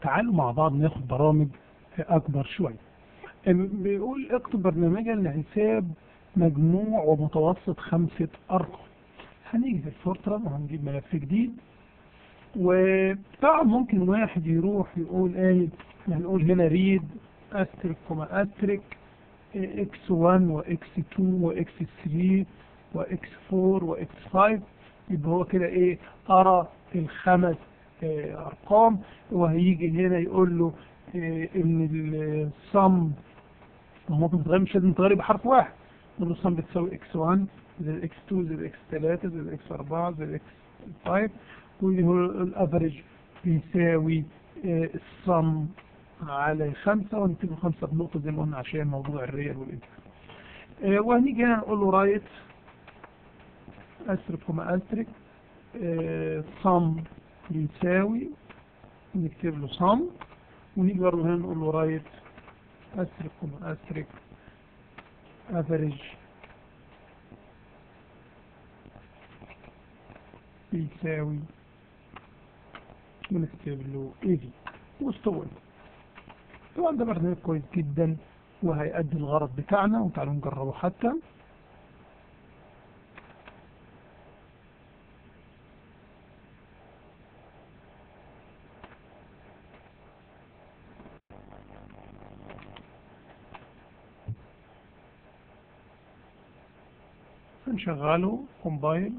تعالوا مع بعض ناخد برامج اكبر شوية بيقول اكتب برنامجا لحساب مجموع ومتوسط خمسة ارقام هنيجي في الفورتران وهنجيب ملف جديد وطبعا ممكن واحد يروح يقول ايه هنقول هنا ريد استريك كوما استريك اكس 1 واكس 2 واكس 3 واكس 4 واكس 5 يبقى هو كده ايه ارى الخمس اه ارقام وهيجي هنا يقول له اه ان الصم ممكن تغير مش لازم تغير بحرف واحد يقول له الصم بتساوي اكس 1 زي الاكس 2 زي الاكس 3 زي الاكس 4 زي الاكس 5 واللي هو الافريج بيساوي اه الصم على خمسة ونكتب خمسة بنقطة زي ما قلنا عشان موضوع الريال والانتر اه وهنيجي هنا نقول له رايت استرك وما استرك اه صم بيساوي نكتب له صم ونيجي برضه هنا نقول له رايت استرك وما استرك افريج بيساوي ونكتب له اي في واستوى طبعا ده برنامج كويس جدا وهيأدي الغرض بتاعنا وتعالوا نجربه حتى هنشغله كومبايل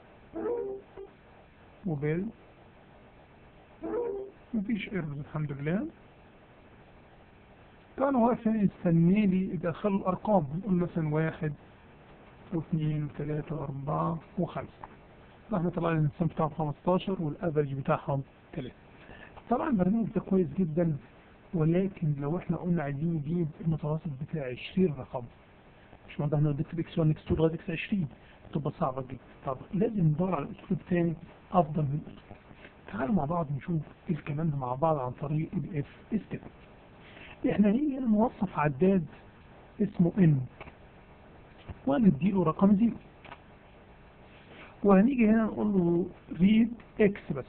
وبيل مفيش ايرورز الحمد لله كان واقف يستني لي يدخل الارقام نقول مثلا واحد واثنين وثلاثة واربعة وخمسة احنا طلع لي الانسان بتاعهم 15 والافرج بتاعهم 3 طبعا البرنامج ده كويس جدا ولكن لو احنا قلنا عايزين نجيب المتوسط بتاع 20 رقم مش معنى احنا بنكتب اكس 1 اكس 2 لغايه اكس 20 تبقى صعبه جدا طب لازم ندور على اسلوب تاني افضل من اسلوب تعالوا مع بعض نشوف الكلام ده مع بعض عن طريق الاف ستيب احنا هنيجي هنا نوصف عداد اسمه ان ونديله رقم زيرو وهنيجي هنا نقول له ريد اكس بس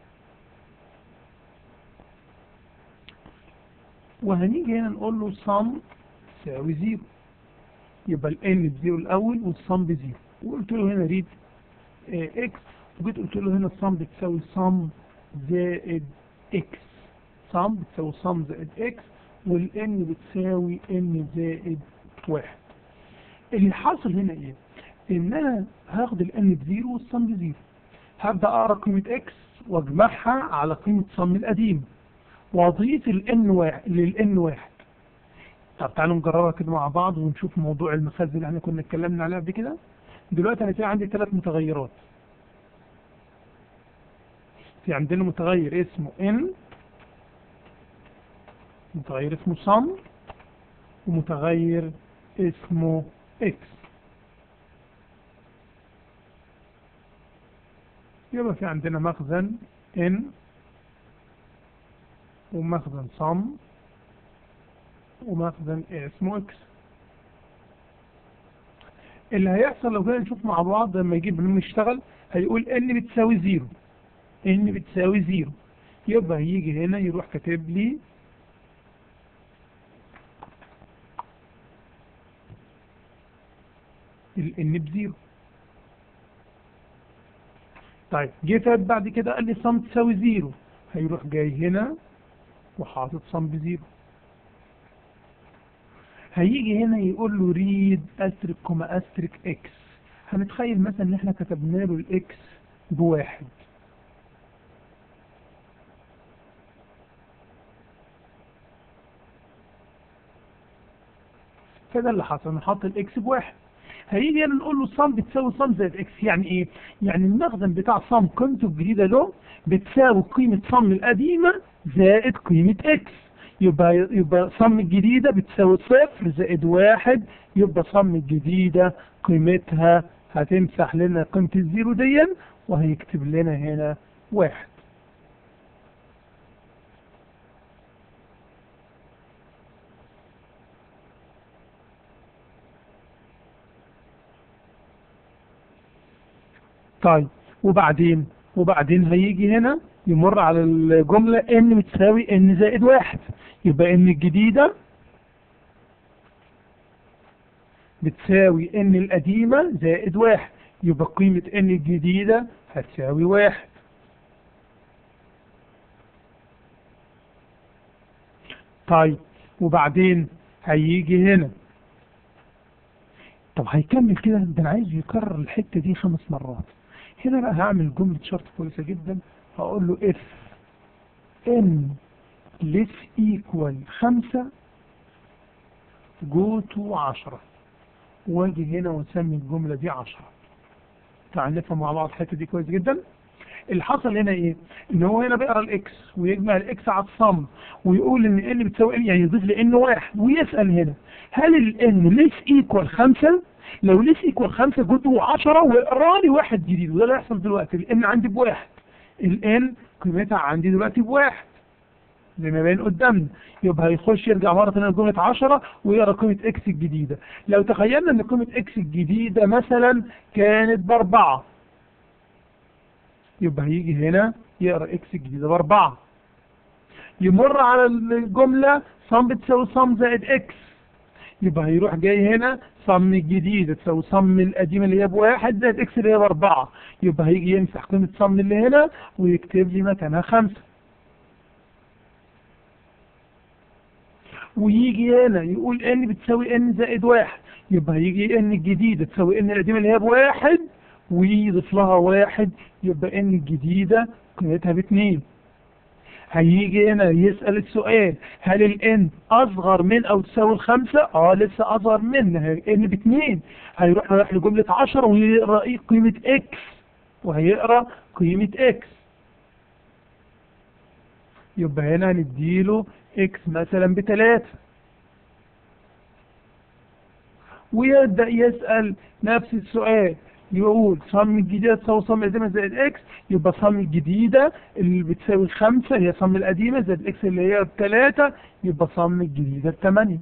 وهنيجي هنا نقول له صم تساوي زيرو يبقى الان بزيرو الاول والصم بزيرو وقلت له هنا ريد اكس وجيت قلت له هنا الصم بتساوي صم زائد اكس صم بتساوي صم زائد اكس والان بتساوي ان زائد واحد اللي حاصل هنا ايه ان انا هاخد الان بزيرو والصم بزيرو هبدا اقرا قيمه اكس واجمعها على قيمه صم القديم واضيف الان واحد للان واحد طب تعالوا نجربها كده مع بعض ونشوف موضوع المخازن اللي احنا كنا اتكلمنا عليها قبل كده دلوقتي انا في عندي ثلاث متغيرات في عندنا متغير اسمه ان متغير اسمه sum ومتغير اسمه x يبقى في عندنا مخزن n ومخزن sum ومخزن اسمه x اللي هيحصل لو كده نشوف مع بعض لما يجيب برنامج يشتغل هيقول n بتساوي زيرو n بتساوي زيرو يبقى هيجي هنا يروح كاتب لي الان بزيرو طيب جه فات بعد كده قال لي صم تساوي زيرو هيروح جاي هنا وحاطط صم بزيرو هيجي هنا يقول له ريد استرك كوما استرك اكس هنتخيل مثلا ان احنا كتبنا له الاكس بواحد فده اللي حصل نحط الاكس بواحد هيجي هنا نقول له صم بتساوي صم زائد اكس يعني ايه يعني المخزن بتاع صم قيمته الجديده له بتساوي قيمه صم القديمه زائد قيمه اكس يبقى يبقى صم الجديده بتساوي صفر زائد واحد يبقى صم الجديده قيمتها هتمسح لنا قيمه الزيرو دي وهيكتب لنا هنا واحد طيب وبعدين وبعدين هيجي هنا يمر على الجملة ان بتساوي ان زائد واحد يبقى ان الجديدة بتساوي ان القديمة زائد واحد يبقى قيمة ان الجديدة هتساوي واحد طيب وبعدين هيجي هنا طب هيكمل كده ده انا عايز يكرر الحتة دي خمس مرات هنا بقى هعمل جملة شرط كويسة جدا هقول له اف ان less equal خمسة جو تو عشرة واجي هنا واسمي الجملة دي عشرة تعال نفهم مع بعض الحتة دي كويس جدا اللي حصل هنا ايه ان هو هنا بيقرا الاكس ويجمع الاكس على الصم ويقول ان ان بتساوي ان يعني يضيف لان واحد ويسال هنا هل الان ليس ايكوال خمسة لو ليس ايكوال خمسة جزء 10 ويقرا لي واحد جديد وده اللي هيحصل دلوقتي الان عندي بواحد الان قيمتها عندي دلوقتي بواحد زي ما باين قدامنا يبقى هيخش يرجع مرة ثانيه لجملة 10 ويقرا قيمة اكس الجديدة لو تخيلنا ان قيمة اكس الجديدة مثلا كانت باربعة يبقى هيجي هنا يقرا اكس الجديدة باربعة يمر على الجملة صم بتساوي صم زائد اكس يبقى هيروح جاي هنا صم الجديد تساوي صم القديمة اللي هي بواحد زائد اكس اللي هي باربعة يبقى هيجي يمسح قيمة صم اللي هنا ويكتب لي مكانها خمسة ويجي هنا يقول ان بتساوي ان زائد واحد يبقى هيجي ان الجديدة تساوي ان القديمة اللي هي بواحد ويضيف لها واحد يبقى ان الجديدة قيمتها باتنين هيجي هنا يسأل السؤال هل الان اصغر من او تساوي الخمسة اه لسه اصغر من ان باتنين هيروح رايح لجملة عشرة ويقرأ ايه قيمة اكس وهيقرأ قيمة اكس يبقى هنا هنديله اكس مثلا بتلاتة ويبدأ يسأل نفس السؤال يقول صم الجديدة تساوي صم القديمة زائد اكس يبقى صم الجديدة اللي بتساوي خمسة هي صم القديمة زائد اكس اللي هي بتلاتة يبقى صم الجديدة بتمانية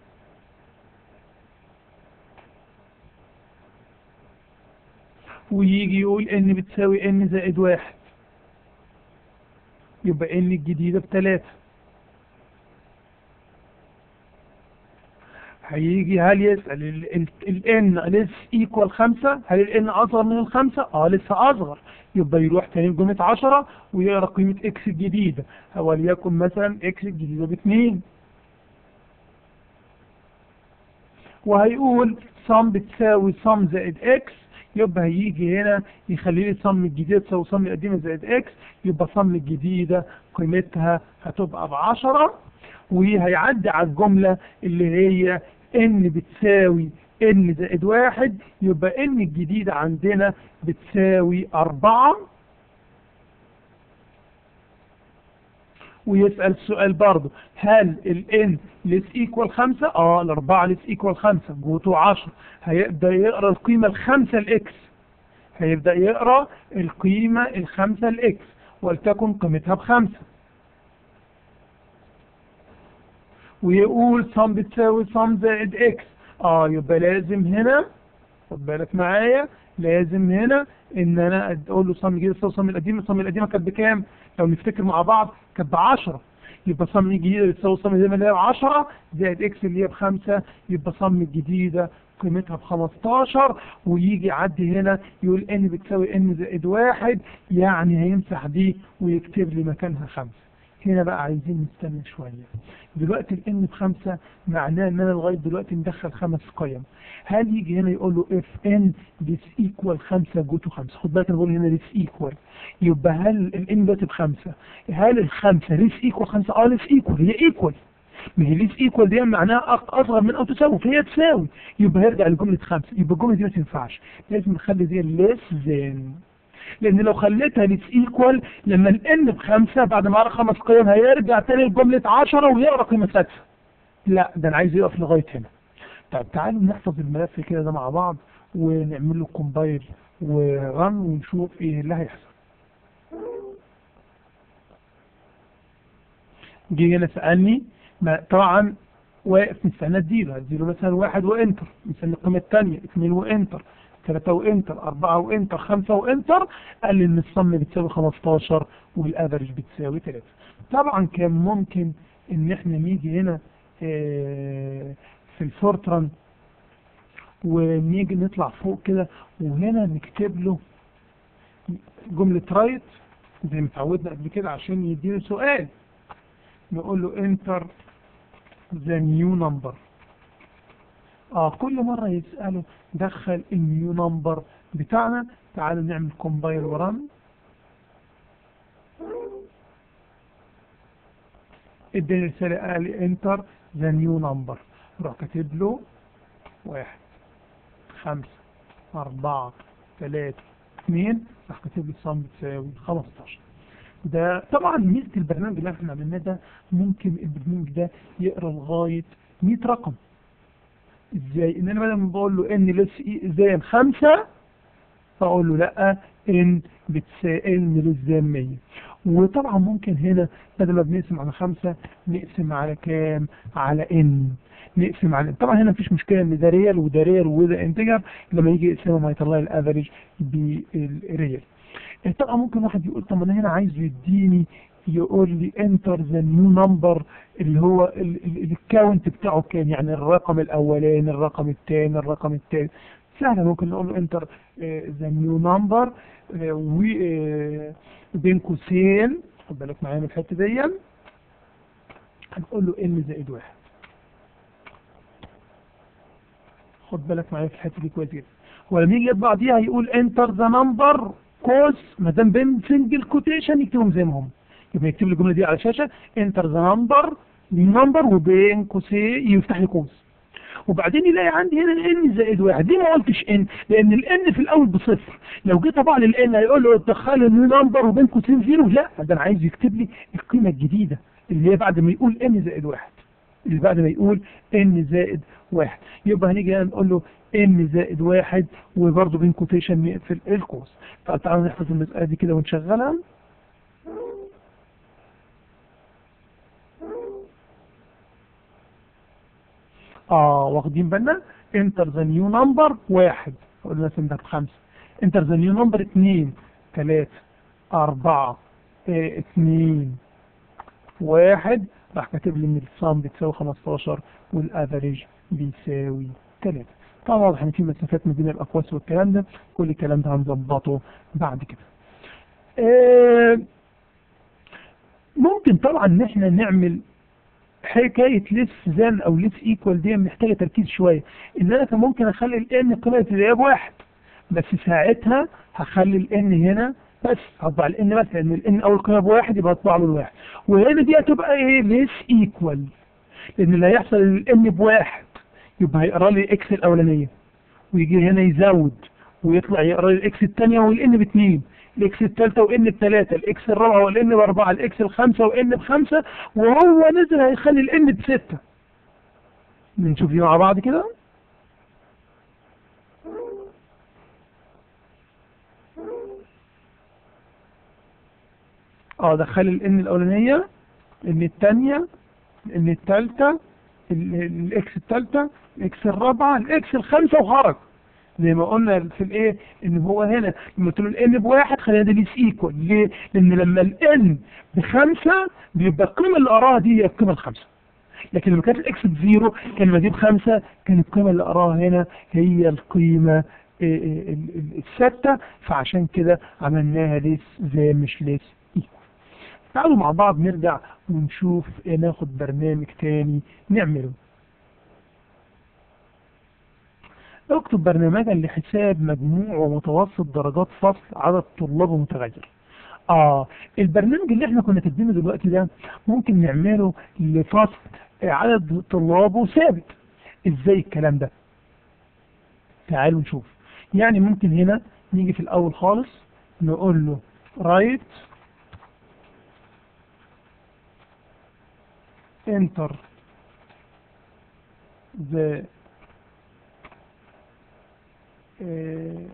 ويجي يقول ان بتساوي ان زائد واحد يبقى ان الجديدة بتلاتة هيجي هل يسأل الان لسه ايكوال خمسة هل الان اصغر من الخمسة اه لسه اصغر يبقى يروح تاني لجملة عشرة ويقرا قيمة اكس الجديدة وليكن مثلا اكس الجديدة باتنين وهيقول صم بتساوي صم زائد اكس يبقى هيجي هنا يخلي لي صم الجديدة تساوي صم القديمة زائد اكس يبقى صم الجديدة قيمتها هتبقى بعشرة وهيعدي على الجملة اللي هي ان بتساوي ان زائد واحد يبقى ان الجديدة عندنا بتساوي اربعة ويسأل السؤال برضه هل ال n ليس ايكوال خمسة اه الاربعة ليس ايكوال خمسة جوتو عشر هيبدأ يقرأ القيمة الخمسة الاكس هيبدأ يقرأ القيمة الخمسة الاكس ولتكن قيمتها بخمسة ويقول صم بتساوي صم زائد اكس اه يبقى لازم هنا خد بالك معايا لازم هنا ان انا اقول له صم جديد تساوي صم القديمه صم القديمه كانت بكام لو نفتكر مع بعض كانت ب 10 يبقى صم الجديده بتساوي صم القديمه اللي هي ب 10 زائد اكس اللي هي بخمسة يبقى صم الجديده قيمتها ب 15 ويجي يعدي هنا يقول ان بتساوي ان زائد واحد يعني هيمسح دي ويكتب لي مكانها خمسة هنا بقى عايزين نستنى شوية دلوقتي الان بخمسة معناه ان انا لغاية دلوقتي مدخل خمس قيم هل يجي هنا يقول له اف ان ليس ايكوال خمسة جوتو خمسة خد بالك انا بقول هنا ليس ايكوال يبقى هل الان دلوقتي بخمسة هل الخمسة ليس ايكوال خمسة اه ليس ايكوال هي ايكوال ما هي ليس ايكوال دي معناها اصغر من او تساوي فهي تساوي يبقى هيرجع لجملة خمسة يبقى الجملة دي ما تنفعش لازم نخلي دي ليس ذان لان لو خليتها ليس ايكوال لما الان بخمسة بعد ما قرا خمس قيم هيرجع تاني لجملة 10 ويقرا قيمة سادسة لا ده انا عايز يقف لغاية هنا طب تعالوا نحفظ الملف كده ده مع بعض ونعمل له كومبايل ورن ونشوف ايه اللي هيحصل جه هنا سألني ما طبعا واقف مستنى اديله هديله مثلا واحد وانتر مستني القيمة الثانية اثنين وانتر ثلاثة وانتر أربعة وانتر خمسة وانتر قال لي ان الصم بتساوي 15 والافرج بتساوي 3 طبعا كان ممكن ان احنا نيجي هنا آه، في الفورتران ونيجي نطلع فوق كده وهنا نكتب له جملة رايت زي ما اتعودنا قبل كده عشان يديني سؤال نقول له انتر ذا نيو نمبر اه كل مرة يسأله دخل النيو نمبر بتاعنا تعالوا نعمل كومبايل ورن اداني رسالة قال لي انتر ذا نيو نمبر روح كاتب له واحد خمسة أربعة ثلاثة اثنين راح كاتب لي الصم بتساوي 15 ده طبعا ميزة البرنامج اللي احنا عملناه ده ممكن البرنامج ده يقرا لغاية 100 رقم ازاي ان انا بدل ما بقول له ان لس زي خمسة فاقول له لا ان بتساوي ان لس 100 وطبعا ممكن هنا بدل ما بنقسم على خمسة نقسم على كام على ان نقسم على طبعا هنا مفيش مشكلة ان ده ريال وده ريال وده انتجر لما يجي يقسمهم هيطلع لي الافريج بالريال طبعا ممكن واحد يقول طب انا هنا عايز يديني يقول لي انتر ذا نيو نمبر اللي هو الكاونت بتاعه كام يعني الرقم الاولاني الرقم الثاني الرقم الثالث سهله ممكن نقول له انتر ذا نيو نمبر وبين قوسين خد بالك معايا من الحته دي هنقول له ان زائد واحد خد بالك معايا في الحته دي كويس جدا ولما يجي يطبع دي هيقول انتر ذا نمبر قوس ما دام بين سنجل كوتيشن يكتبهم زي ما هم يبقى يكتب لي الجمله دي على الشاشه انتر ذا نمبر نمبر وبين قوسين يفتح لي قوس وبعدين يلاقي عندي هنا ان زائد واحد ليه ما قلتش ان لان الان في الاول بصفر لو جيت طبعا للان هيقول له ادخل النيو نمبر وبين قوسين زيرو لا ده انا عايز يكتب لي القيمه الجديده اللي هي بعد ما يقول ان زائد واحد اللي بعد ما يقول ان زائد واحد يبقى هنيجي هنا نقول له ان زائد واحد وبرضه بين كوتيشن نقفل القوس فتعالوا نحفظ المسألة دي كده ونشغلها اه واخدين بالنا انتر ذا نيو نمبر واحد قلنا مثلا ده بخمسة انتر ذا نيو نمبر اتنين تلاتة اربعة اه اتنين واحد راح كاتب لي ان الصام بتساوي 15 والافريج بيساوي 3 طبعا واضح ان في مسافات ما بين الاقواس والكلام ده كل الكلام ده هنظبطه بعد كده اه ممكن طبعا ان احنا نعمل حكاية ليس زان او ليس ايكوال دي محتاجة تركيز شوية ان انا كان ممكن اخلي الان قيمة الابتدائية بواحد بس ساعتها هخلي الان هنا بس هطبع الان بس لان الان اول قيمة بواحد يبقى هطبع له الواحد وهنا دي هتبقى ايه ليس ايكوال لان اللي هيحصل ان الان بواحد يبقى هيقرا لي اكس الاولانية ويجي هنا يزود ويطلع يقرا لي الاكس الثانية والان باثنين الاكس الثالثة وان بثلاثة الاكس الرابعة والان باربعة الاكس الخامسة وان بخمسة وهو نزل هيخلي الان بستة بنشوف دي مع بعض كده اه دخل الان الاولانية الان الثانية الان الثالثة الاكس الثالثة الاكس الرابعة الاكس الخامسة وخرج زي ما قلنا في الايه ان هو هنا لما قلت له الان بواحد خلينا ده ليس ايكوال ليه لان لما الان بخمسة بيبقى القيمة اللي اراها دي هي القيمة الخمسة لكن لما كانت الاكس بزيرو كان لما دي بخمسة كان القيمة اللي اراها هنا هي القيمة الستة فعشان كده عملناها ليس زي مش ليس ايكوال تعالوا مع بعض نرجع ونشوف ناخد برنامج تاني نعمله اكتب برنامجا لحساب مجموع ومتوسط درجات فصل عدد طلابه متغير اه البرنامج اللي احنا كنا كاتبينه دلوقتي ده ممكن نعمله لفصل عدد طلابه ثابت ازاي الكلام ده تعالوا نشوف يعني ممكن هنا نيجي في الاول خالص نقول له رايت enter the uh,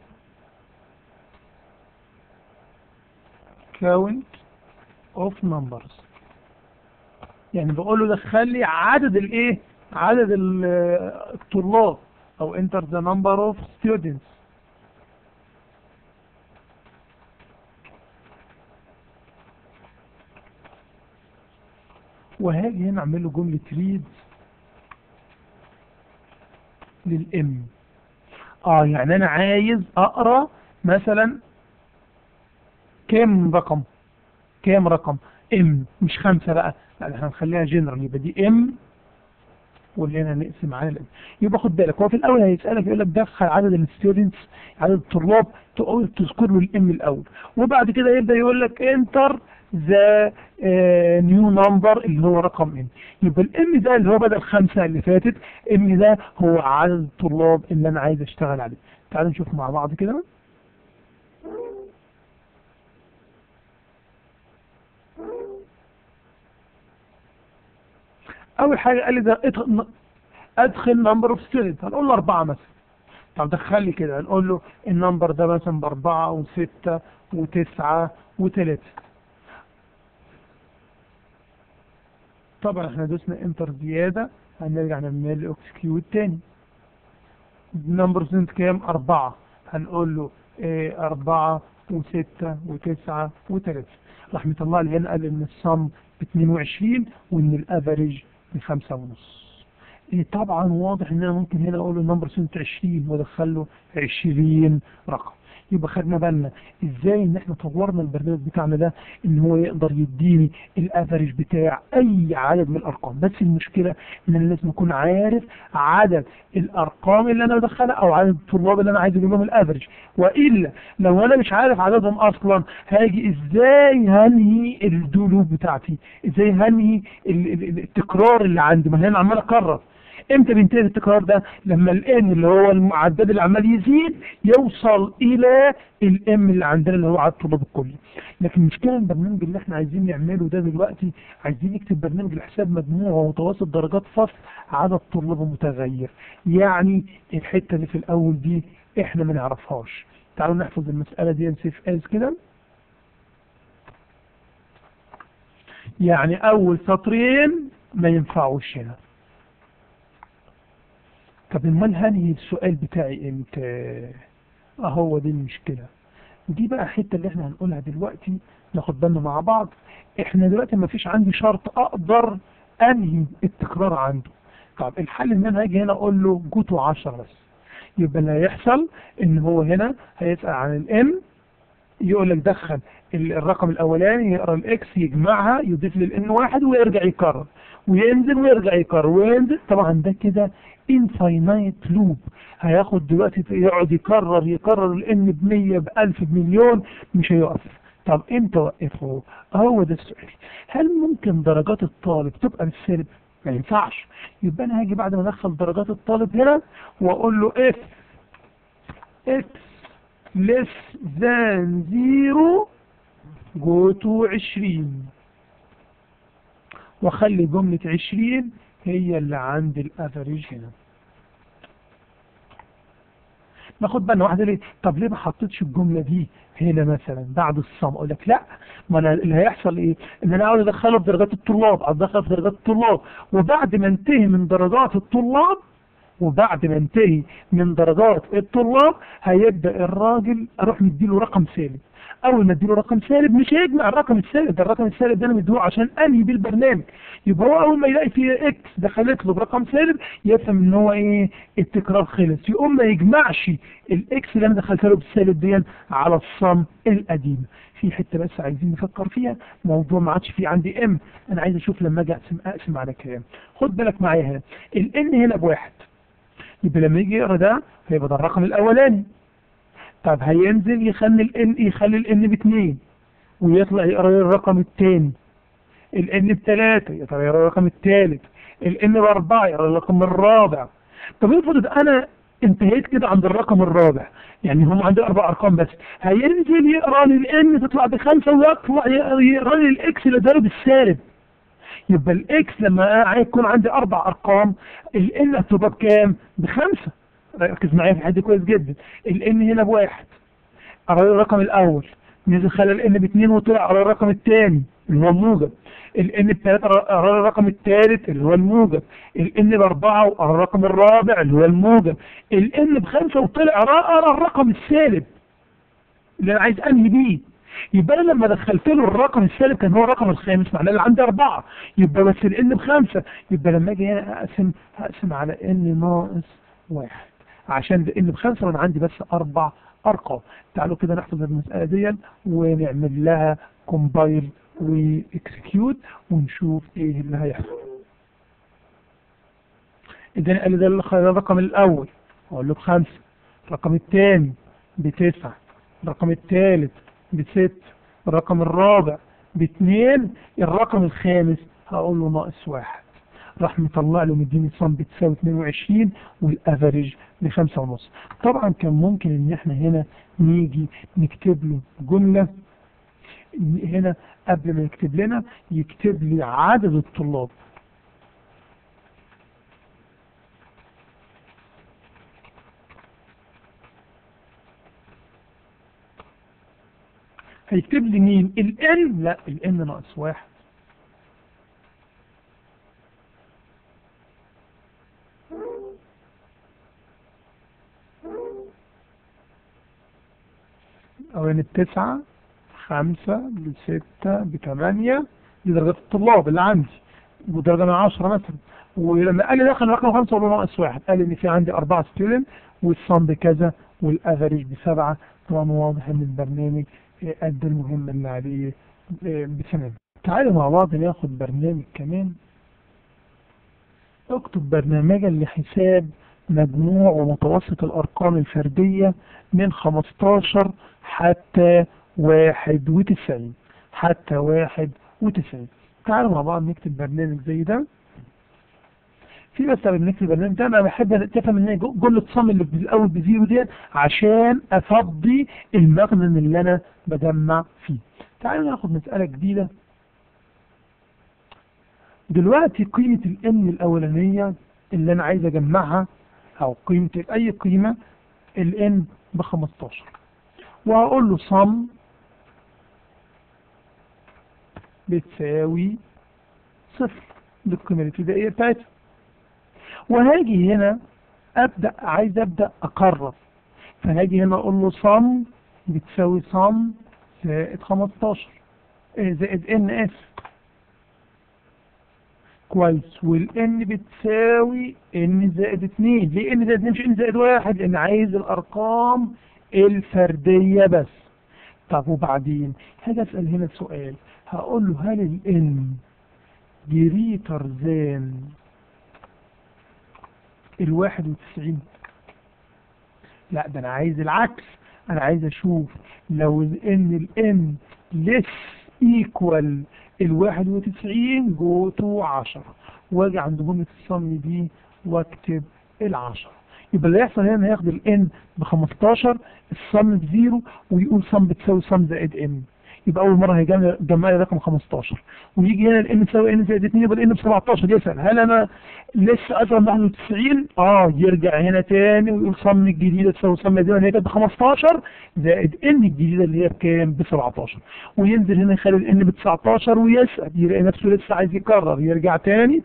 count of numbers يعني بقول له دخل لي عدد الايه عدد الطلاب او enter the number of students وهاجي هنا اعمل له جملة ريد للام اه يعني انا عايز اقرا مثلا كام رقم كام رقم ام مش خمسة بقى لا احنا هنخليها جنرال يبقى دي ام واللي هنا نقسم على الام يبقى خد بالك هو في الاول هيسالك يقول لك دخل عدد الستودنتس عدد الطلاب تقول تذكر له الام الاول وبعد كده يبدا يقول لك انتر ذا نيو نمبر اللي هو رقم ام يبقى الام ده اللي هو بدل خمسة اللي فاتت ام ده هو عدد الطلاب اللي انا عايز اشتغل عليه تعالوا نشوف مع بعض كده اول حاجه قال لي ده ادخل ادخل نمبر اوف ستودنت هنقول له اربعه مثلا طب دخل لي كده هنقول له النمبر ده مثلا باربعه وسته وتسعه وثلاثه طبعا احنا دوسنا انتر زياده هنرجع نعمل له اكسكيوت تاني نمبر ستودنت كام اربعه هنقول له ايه اربعه وستة وتسعة وثلاثة رحمة الله اللي هنا قال ان الصم ب 22 وان الافريج بخمسة ونص إيه طبعا واضح ان انا ممكن هنا اقول له النمبر سنة 20 وادخل له 20 رقم يبقى خدنا بالنا ازاي ان احنا طورنا البرنامج بتاعنا ده ان هو يقدر يديني الافريج بتاع اي عدد من الارقام بس المشكله ان انا لازم اكون عارف عدد الارقام اللي انا بدخلها او عدد الطلاب اللي انا عايز اجيب لهم الافريج والا لو انا مش عارف عددهم اصلا هاجي ازاي هنهي الدولوب بتاعتي ازاي هنهي ال- ال- التكرار اللي عندي ما انا عمال اكرر امتى بينتهي التكرار ده لما الان اللي هو المعدل اللي عمال يزيد يوصل الى الام اللي عندنا اللي هو عدد الطلاب الكلي لكن مشكله البرنامج اللي احنا عايزين نعمله ده دلوقتي عايزين نكتب برنامج لحساب مجموع ومتوسط درجات فصل عدد طلاب متغير يعني الحته اللي في الاول دي احنا ما نعرفهاش تعالوا نحفظ المساله دي نسيف از كده يعني اول سطرين ما ينفعوش هنا طب امال هنهي السؤال بتاعي امتى اهو دي المشكلة دي بقى الحتة اللي احنا هنقولها دلوقتي ناخد بالنا مع بعض احنا دلوقتي ما فيش عندي شرط اقدر انهي التكرار عنده طب الحل ان انا هاجي هنا اقول له جوتو 10 بس يبقى اللي هيحصل ان هو هنا هيسأل عن الام يقول لك دخل ال- الرقم الاولاني يقرا الاكس يجمعها يضيف للان واحد ويرجع يكرر وينزل ويرجع يكرر وينزل طبعا ده كده انفاينايت لوب هياخد دلوقتي يقعد يكرر يكرر الان ب 100 ب 1000 بمليون مش هيقف طب امتى وقفه هو ده السؤال هل ممكن درجات الطالب تبقى بالسالب ما ينفعش يبقى انا هاجي بعد ما ادخل درجات الطالب هنا واقول له اف اكس less than zero go to عشرين واخلي جملة عشرين هي اللي عند الافريج هنا ناخد بالنا واحدة ليه طب ليه ما حطيتش الجملة دي هنا مثلا بعد الصم اقول لك لا ما انا اللي هيحصل ايه ان انا عاوز ادخله في درجات الطلاب ادخل في درجات الطلاب وبعد ما انتهي من درجات الطلاب وبعد ما انتهي من درجات الطلاب هيبدأ الراجل اروح مديله رقم سالب اول ما اديله رقم سالب مش هيجمع الرقم السالب ده الرقم السالب ده انا مديله عشان انهي بيه البرنامج يبقى هو اول ما يلاقي فيه اكس دخلت له برقم سالب يفهم ان هو ايه التكرار خلص يقوم ما يجمعش الاكس اللي انا دخلت له بالسالب دي على الصم القديم في حته بس عايزين نفكر فيها موضوع ما عادش فيه عندي ام انا عايز اشوف لما اجي اقسم اقسم على كام خد بالك معايا هنا الان هنا بواحد يبقى لما يجي يقرا ده هيبقى ده الرقم الاولاني طب هينزل يخلي الان يخلي الان باثنين ويطلع يقرا الرقم الثاني الان بثلاثة يقرا يقرا الرقم الثالث الان باربعة يقرا الرقم الرابع طب افرض انا انتهيت كده عند الرقم الرابع يعني هم عندي اربع ارقام بس هينزل يقرا لي الان تطلع بخمسة ويطلع يقرا لي الاكس اللي ضارب السالب يبقى الاكس لما يكون عندي اربع ارقام الان هتبقى بكام بخمسة ركز معايا في الحته دي كويس جدا الان هنا بواحد قرا الرقم الاول نزل خلى الان باثنين وطلع قرا الرقم الثاني اللي هو الموجب الان بثلاثة قرا الرقم الثالث اللي هو الموجب الان باربعة وقرا الرقم الرابع اللي هو الموجب الان بخمسة وطلع قرا الرقم السالب اللي انا عايز انهي بيه يبقى انا لما دخلت له الرقم السالب كان هو الرقم الخامس معناه اللي عندي اربعة يبقى بس الان بخمسة يبقى لما اجي هنا اقسم هقسم على ان ناقص واحد عشان الان بخمسة وانا عندي بس اربع ارقام تعالوا كده نحفظ المسألة دي ونعمل لها كومبايل واكسكيوت ونشوف ايه اللي هيحصل اذا قال لي ده الرقم الاول اقول له بخمسة الرقم الثاني بتسعة الرقم الثالث بست الرقم الرابع باثنين الرقم الخامس هقول له ناقص واحد راح مطلع له مديني صم بتساوي 22 والافريج بخمسة ونص طبعا كان ممكن ان احنا هنا نيجي نكتب له جملة هنا قبل ما يكتب لنا يكتب لي عدد الطلاب هيكتب لي مين الان لا الان ناقص واحد او يعني التسعة خمسة بستة بثمانية دي درجات الطلاب اللي عندي ودرجة من عشرة مثلا ولما قال لي دخل رقم خمسة ولا ناقص واحد قال لي ان في عندي اربعة ستودنت والصم بكذا والافريج بسبعة طبعا واضح ان البرنامج قد المهمة اللي عليه بسنة تعالوا مع بعض ناخد برنامج كمان اكتب برنامجا لحساب مجموع ومتوسط الارقام الفردية من 15 حتى 91 حتى 91 تعالوا مع بعض نكتب برنامج زي ده في بس قبل نكتب البرنامج ده انا بحب تفهم ان جمله صم اللي في الاول بزيرو ديت عشان افضي المخزن اللي انا بجمع فيه تعالوا ناخد مساله جديده دلوقتي قيمه الان الاولانيه اللي انا عايز اجمعها او قيمه اي قيمه الان ب 15 وهقول له صم بتساوي صفر للقيمه الابتدائيه بتاعتها وهاجي هنا ابدا عايز ابدا اقرب فهاجي هنا اقول له صم بتساوي صم زائد 15 زائد ان اف كويس والان بتساوي ان زائد 2 ليه ان زائد 2 مش ان زائد 1 لان عايز الارقام الفرديه بس طب وبعدين هاجي اسال هنا سؤال هقول له هل الان جريتر ذان الواحد وتسعين لا ده انا عايز العكس انا عايز اشوف لو ان الان لس ايكوال الواحد وتسعين جو تو عشرة واجي عند جملة الصم دي واكتب العشرة يبقى اللي يحصل هنا هياخد الان ب 15 الصم بزيرو ويقول صم بتساوي صم زائد ان يبقى اول مره هيجمع لي رقم 15 ويجي هنا الان تساوي ان زائد 2 يبقى الان ب 17 يسال هل انا لسه اصغر من 91 اه يرجع هنا تاني ويقول صم الجديده تساوي صم دي اللي هي كانت ب 15 زائد ان الجديده اللي هي بكام ب 17 وينزل هنا يخلي الان ب 19 ويسال يلاقي نفسه لسه عايز يكرر يرجع تاني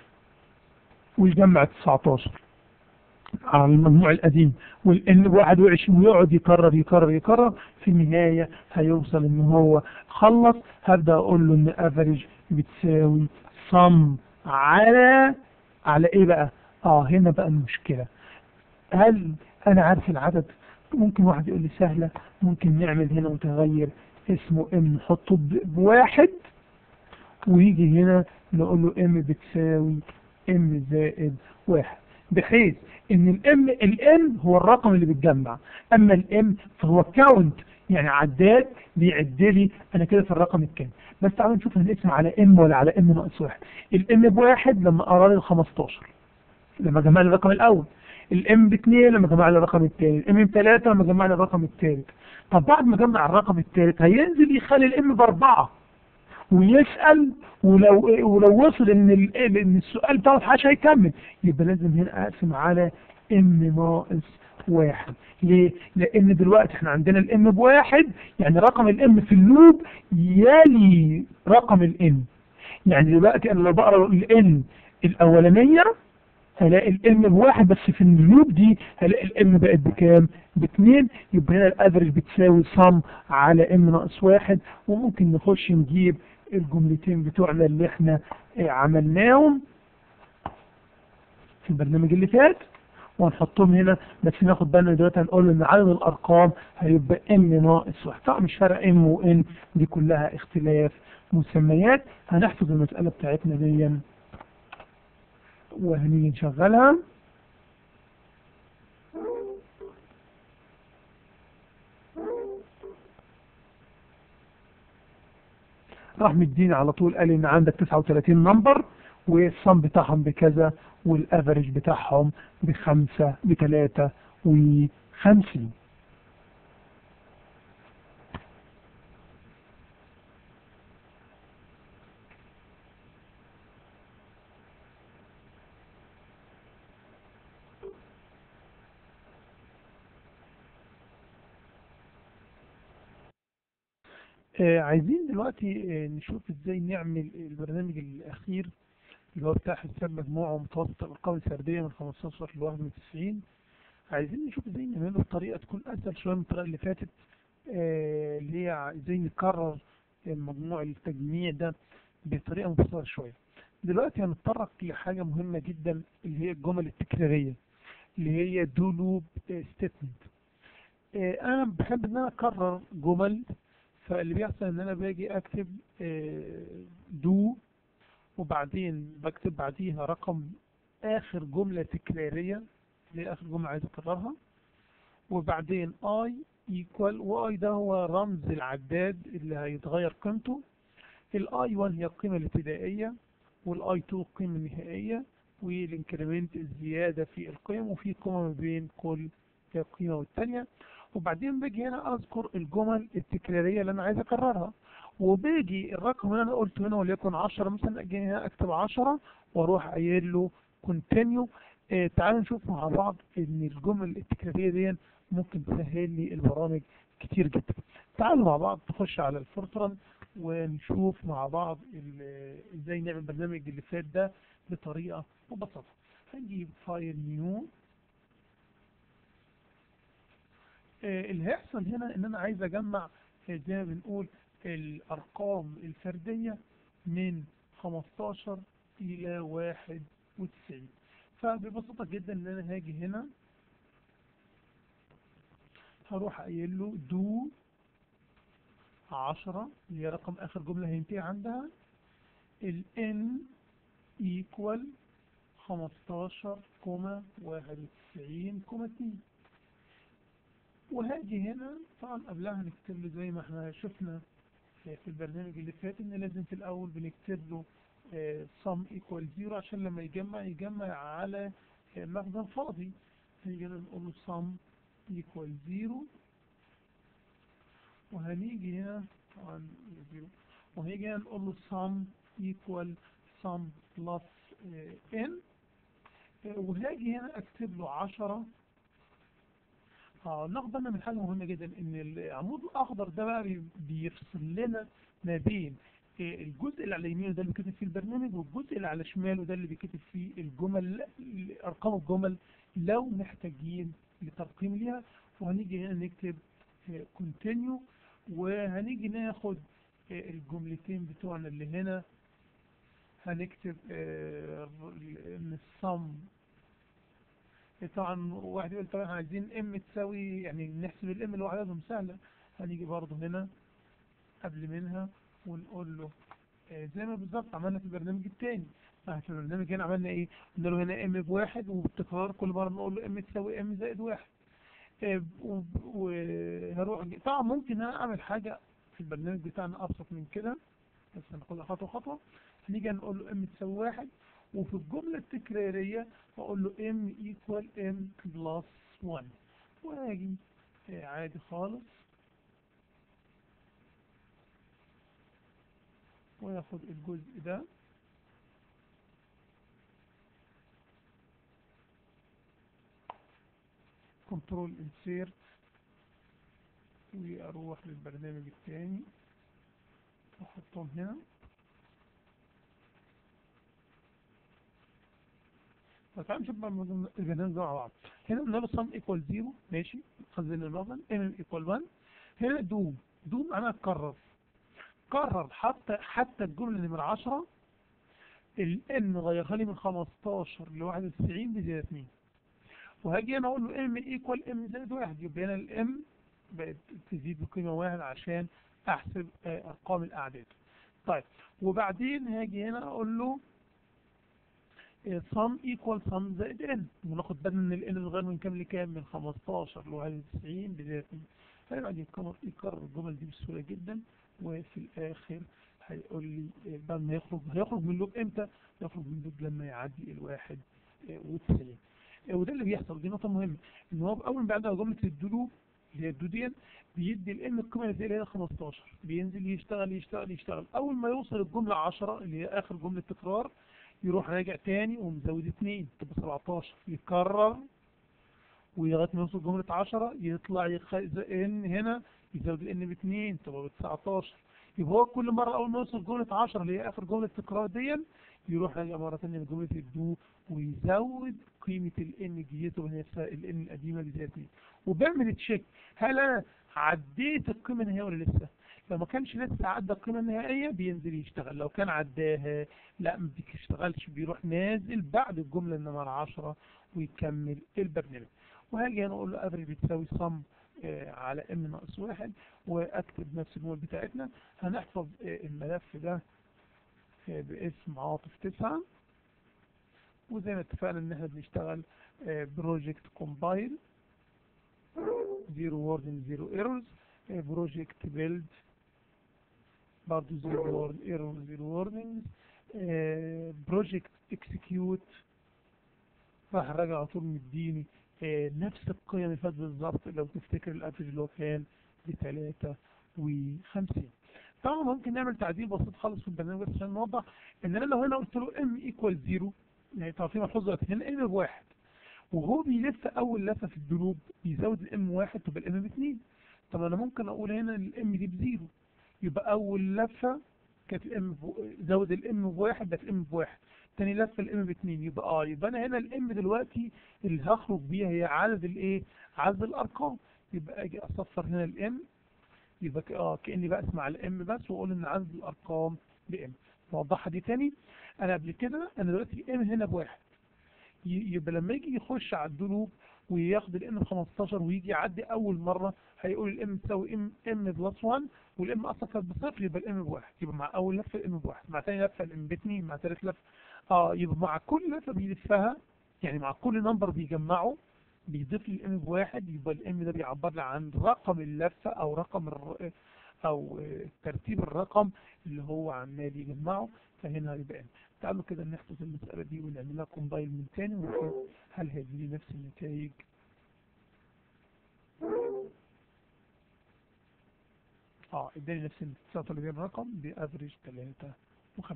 ويجمع 19 على المجموع القديم والان بواحد وعشرين ويقعد يكرر يكرر يكرر في النهاية هيوصل ان هو خلص هبدأ اقول له ان افريج بتساوي صم على على ايه بقى اه هنا بقى المشكلة هل انا عارف العدد ممكن واحد يقول لي سهلة ممكن نعمل هنا متغير اسمه ام نحطه بواحد ويجي هنا نقول له ام بتساوي ام زائد واحد بحيث ان الام الام هو الرقم اللي بيتجمع اما الام فهو كاونت يعني عداد بيعد لي انا كده في الرقم الكام بس تعالوا نشوف هنقسم على ام ولا على ام ناقص واحد الام بواحد لما قرا لي ال 15 لما جمع لي الرقم الاول الام باثنين لما جمع لي الرقم الثاني الام بثلاثه لما جمع لي الرقم الثالث طب بعد ما جمع الرقم الثالث هينزل يخلي الام باربعه ويسأل ولو ولو وصل ان ان السؤال بتاعه حاجه هيكمل يبقى لازم هنا اقسم على ام ناقص واحد ليه؟ لان دلوقتي احنا عندنا الام بواحد يعني رقم الام في اللوب يلي رقم الان يعني دلوقتي انا لو بقرا الان الاولانيه هلاقي الام بواحد بس في اللوب دي هلاقي الام بقت بكام باتنين يبقى هنا الافرج بتساوي صم على ام ناقص واحد وممكن نخش نجيب الجملتين بتوعنا اللي احنا اه عملناهم في البرنامج اللي فات وهنحطهم هنا بس ناخد بالنا دلوقتي هنقول ان عدد الارقام هيبقى ام ناقص واحد طبعا مش فارق ام وان دي كلها اختلاف مسميات هنحفظ المسألة بتاعتنا دي وهنيجي نشغلها راح مديني على طول قال ان عندك 39 نمبر والصم بتاعهم بكذا والافرج بتاعهم بخمسة بثلاثة وخمسين آه عايزين دلوقتي آه نشوف ازاي نعمل البرنامج الاخير اللي هو بتاع حساب مجموعة ومتوسط الارقام الفردية من 15 ل 91 عايزين نشوف ازاي نعمله بطريقة تكون اسهل شوية من الطريقة اللي فاتت آه اللي هي ازاي نكرر المجموع التجميع ده بطريقة مبسطة شوية دلوقتي هنتطرق لحاجة مهمة جدا اللي هي الجمل التكرارية اللي هي دو لوب ستيتمنت انا بحب ان انا اكرر جمل فاللي بيحصل ان انا باجي اكتب دو وبعدين بكتب بعديها رقم اخر جملة تكرارية اللي هي اخر جملة عايز اكررها وبعدين اي ايكوال واي ده هو رمز العداد اللي هيتغير قيمته الاي 1 هي القيمة الابتدائية والاي 2 القيمة النهائية والانكريمنت الزيادة في القيم وفي قيمة ما بين كل قيمة والتانية وبعدين باجي هنا اذكر الجمل التكرارية اللي انا عايز اكررها وباجي الرقم اللي انا قلته هنا وليكن 10 مثلا اجي هنا اكتب 10 واروح قايل له كونتينيو آه تعالوا نشوف مع بعض ان الجمل التكرارية دي ممكن تسهل لي البرامج كتير جدا تعالوا مع بعض نخش على الفورتران ونشوف مع بعض ازاي نعمل البرنامج اللي فات ده بطريقة مبسطة هنجيب فايل نيو آه اللي هيحصل هنا ان انا عايز اجمع آه زي ما بنقول الارقام الفردية من 15 الى 91 فببساطة جدا ان انا هاجي هنا هروح قايل له دو 10 اللي هي رقم اخر جملة هينتهي عندها ال n equal 15 كوما 91 كوما 2 وهاجي هنا طبعا قبلها هنكتب له زي ما احنا شفنا في البرنامج اللي فات ان لازم في الاول بنكتب له sum equal 0 عشان لما يجمع يجمع على مخزن فاضي هنيجي نقول له sum equal 0 وهنيجي هنا طبعا 0 وهنيجي هنا نقول له sum equal sum plus n وهاجي هنا اكتب له 10 اه ناخد بالنا من حاجه مهمه جدا ان العمود الاخضر ده بقى بيفصل لنا ما بين الجزء اللي على يمينه ده اللي بيكتب فيه البرنامج والجزء اللي على شماله ده اللي بيكتب فيه الجمل ارقام الجمل لو محتاجين لترقيم ليها وهنيجي هنا نكتب continue وهنيجي ناخد الجملتين بتوعنا اللي هنا هنكتب ان الصم طبعا واحد يقول طبعا عايزين ام تساوي يعني نحسب الام لوحدهم سهلة هنيجي برضه هنا قبل منها ونقول له زي ما بالظبط عملنا في البرنامج التاني في البرنامج هنا عملنا ايه قلنا له هنا ام بواحد وبالتكرار كل مرة نقول له ام تساوي ام زائد واحد وهروح طبعا ممكن انا اعمل حاجة في البرنامج بتاعنا ابسط من كده بس هناخدها خطوة خطوة هنيجي نقول له ام تساوي واحد وفي الجملة التكرارية اقول له m equal m plus 1 واجي عادي خالص وياخد الجزء ده كنترول انسيرت واروح للبرنامج الثاني واحطهم هنا فتعالوا نشوف بقى البرنامج ده مع بعض هنا قلنا له sum equal 0 ماشي خزن المثل m equal 1 هنا دوم دوم معناها تكرر كرر حتى حتى الجملة نمرة 10 ال n غيرها لي من 15 ل 91 بزيادة 2 وهاجي انا اقول له m equal m زائد 1 يبقى هنا ال m بقت تزيد بقيمة 1 عشان احسب آه، ارقام الاعداد طيب وبعدين هاجي هنا اقول له sum equal sum زائد n وناخد بالنا ان ال n صغير من كام لكام من 15 ل 91 بزيادة 2 هيقعد يكرر يكرر الجمل دي بسهولة جدا وفي الاخر هيقول لي آه، بعد ما يخرج هيخرج من اللوب امتى يخرج من اللوب لما يعدي الواحد آه، وتسعين آه، وده اللي بيحصل دي نقطة مهمة ان هو اول ما بعدها جملة الدلو اللي هي الدودين بيدي الام القيمة اللي اللي هي 15 بينزل يشتغل يشتغل يشتغل اول ما يوصل الجملة 10 اللي هي اخر جملة تكرار يروح راجع تاني ومزود 2 تبقى 17 يكرر ولغايه ما يوصل جملة 10 يطلع يخ... ان هنا يزود الان ب 2 تبقى ب 19 يبقى هو كل مرة أول ما يوصل جملة 10 اللي هي آخر جملة تكرار دي يروح راجع مرة ثانية لجملة الدو ويزود قيمة الان جديدته وهي الان القديمة اللي زي 2 وبيعمل تشيك هل أنا عديت القيمة النهائية ولا لسه؟ لو ما كانش لسه عدى القيمة النهائية بينزل يشتغل لو كان عداها لا ما بيشتغلش بيروح نازل بعد الجملة النمرة 10 ويكمل البرنامج وهاجي انا اقول له افريج بتساوي صم على ام ناقص واحد واكتب نفس المول بتاعتنا هنحفظ آه، الملف ده آه، باسم عاطف تسعة وزي ما اتفقنا ان احنا بنشتغل بروجكت كومبايل زيرو ووردنج زيرو ايرورز بروجكت بيلد برضه زيرو وورد ايرور زيرو ووردنج بروجكت اكسكيوت راح راجع على طول مديني آه، نفس القيم اللي فاتت بالظبط لو تفتكر الافرج اللي هو كان ب 53 طبعا ممكن نعمل تعديل بسيط خالص في البرنامج بس عشان نوضح ان انا لو هنا قلت له ام ايكوال 0 يعني طبعا في ملحوظه دلوقتي هنا ام بواحد وهو بيلف اول لفه في الدروب بيزود الام واحد تبقى الام باتنين طب انا ممكن اقول هنا الام دي بزيرو يبقى اول لفه كانت الام زود الام بواحد بقت الام بواحد تاني لفه الام باتنين يبقى اه يبقى انا هنا الام دلوقتي اللي هخرج بيها هي عدد الايه عدد الارقام يبقى اجي اصفر هنا الام يبقى ك- اه كاني بسمع الام بس واقول ان عدد الارقام بام نوضحها دي تاني انا قبل كده انا دلوقتي الام هنا بواحد ي- يبقى لما يجي يخش على الدروب وياخد الام ب 15 ويجي يعدي اول مره هيقول الام تساوي ام ام بلس 1 والام اصلا كانت بصفر يبقى الام بواحد يبقى مع اول لفه الام بواحد مع ثاني لفه الام باثنين مع ثالث لفه اه يبقى مع كل لفه بيلفها يعني مع كل نمبر بيجمعه بيضيف لي الام بواحد يبقى الام ده بيعبر لي عن رقم اللفه او رقم الر... او آه، ترتيب الرقم اللي هو عمال يجمعه فهنا هيبقى ام تعالوا كده نحفظ المسألة دي ونعمل لها كومبايل من تاني ونشوف هل هيجي لي نفس النتائج اه اداني نفس النتيجة اللي الرقم بافريج 53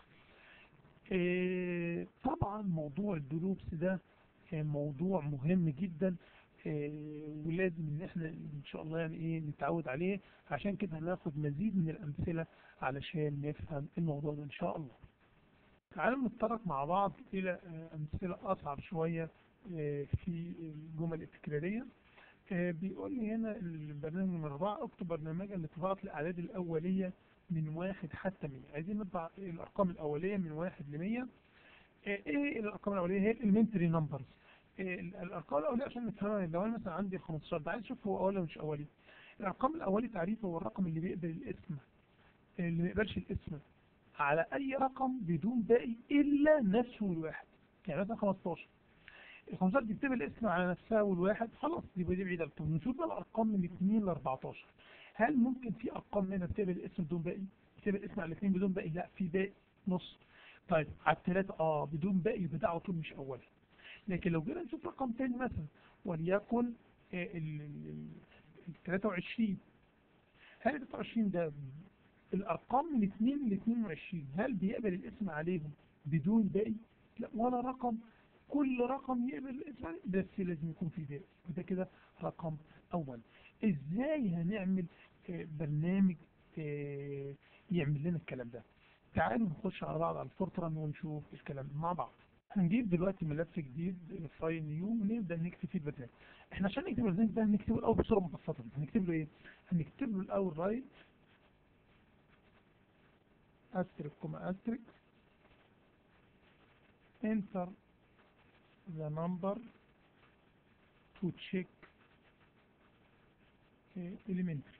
إيه طبعا موضوع الدروبس ده آه، موضوع مهم جدا آه، ولازم ان احنا ان شاء الله يعني ايه نتعود عليه عشان كده هناخد مزيد من الامثلة علشان نفهم الموضوع ده ان شاء الله تعالوا نتطرق مع بعض إلى آه، أمثلة أصعب شوية آه، في الجمل التكرارية آه، بيقول لي هنا البرنامج من أربعة اكتب برنامجا لطباعة الأعداد الأولية من واحد حتى مية عايزين نطبع الأرقام الأولية من واحد لمية آه، إيه الأرقام الأولية هي الإلمنتري نمبرز الأرقام الأولية عشان نفهمها لو أنا مثلا عندي 15 ده عايز أشوف هو أولي ولا مش أولي الأرقام الأولي تعريفه هو الرقم اللي بيقبل الاسم اللي ما يقبلش الاسم على اي رقم بدون باقي الا نفسه الواحد يعني مثلا 15 ال 15 دي بتبقى الاسم على نفسها والواحد خلاص يبقى دي بعيده طب نشوف بقى الارقام من 2 ل 14 هل ممكن في ارقام منها بتقبل الاسم بدون باقي بتقبل الاسم على الاثنين بدون باقي لا في باقي نص طيب على الثلاثه اه بدون باقي يبقى ده على طول مش اولي لكن لو جينا نشوف رقم تاني مثلا وليكن آه، ال ال- ال 23 هل ال 23 ده الارقام من 2 ل 22 هل بيقبل الاسم عليهم بدون باقي لا ولا رقم كل رقم يقبل الاسم عليه بس لازم يكون في باقي وده كده رقم اول ازاي هنعمل آه، برنامج آه، يعمل لنا الكلام ده تعالوا نخش على بعض على الفورتران ونشوف الكلام مع بعض هنجيب دلوقتي ملف جديد فايل نيو ونبدا نكتب فيه البرنامج احنا عشان نكتب البرنامج ده هنكتبه الاول بصوره مبسطه هنكتب له ايه هنكتب له الاول رايت asterisk كوما asterisk enter the number to check uh, elementary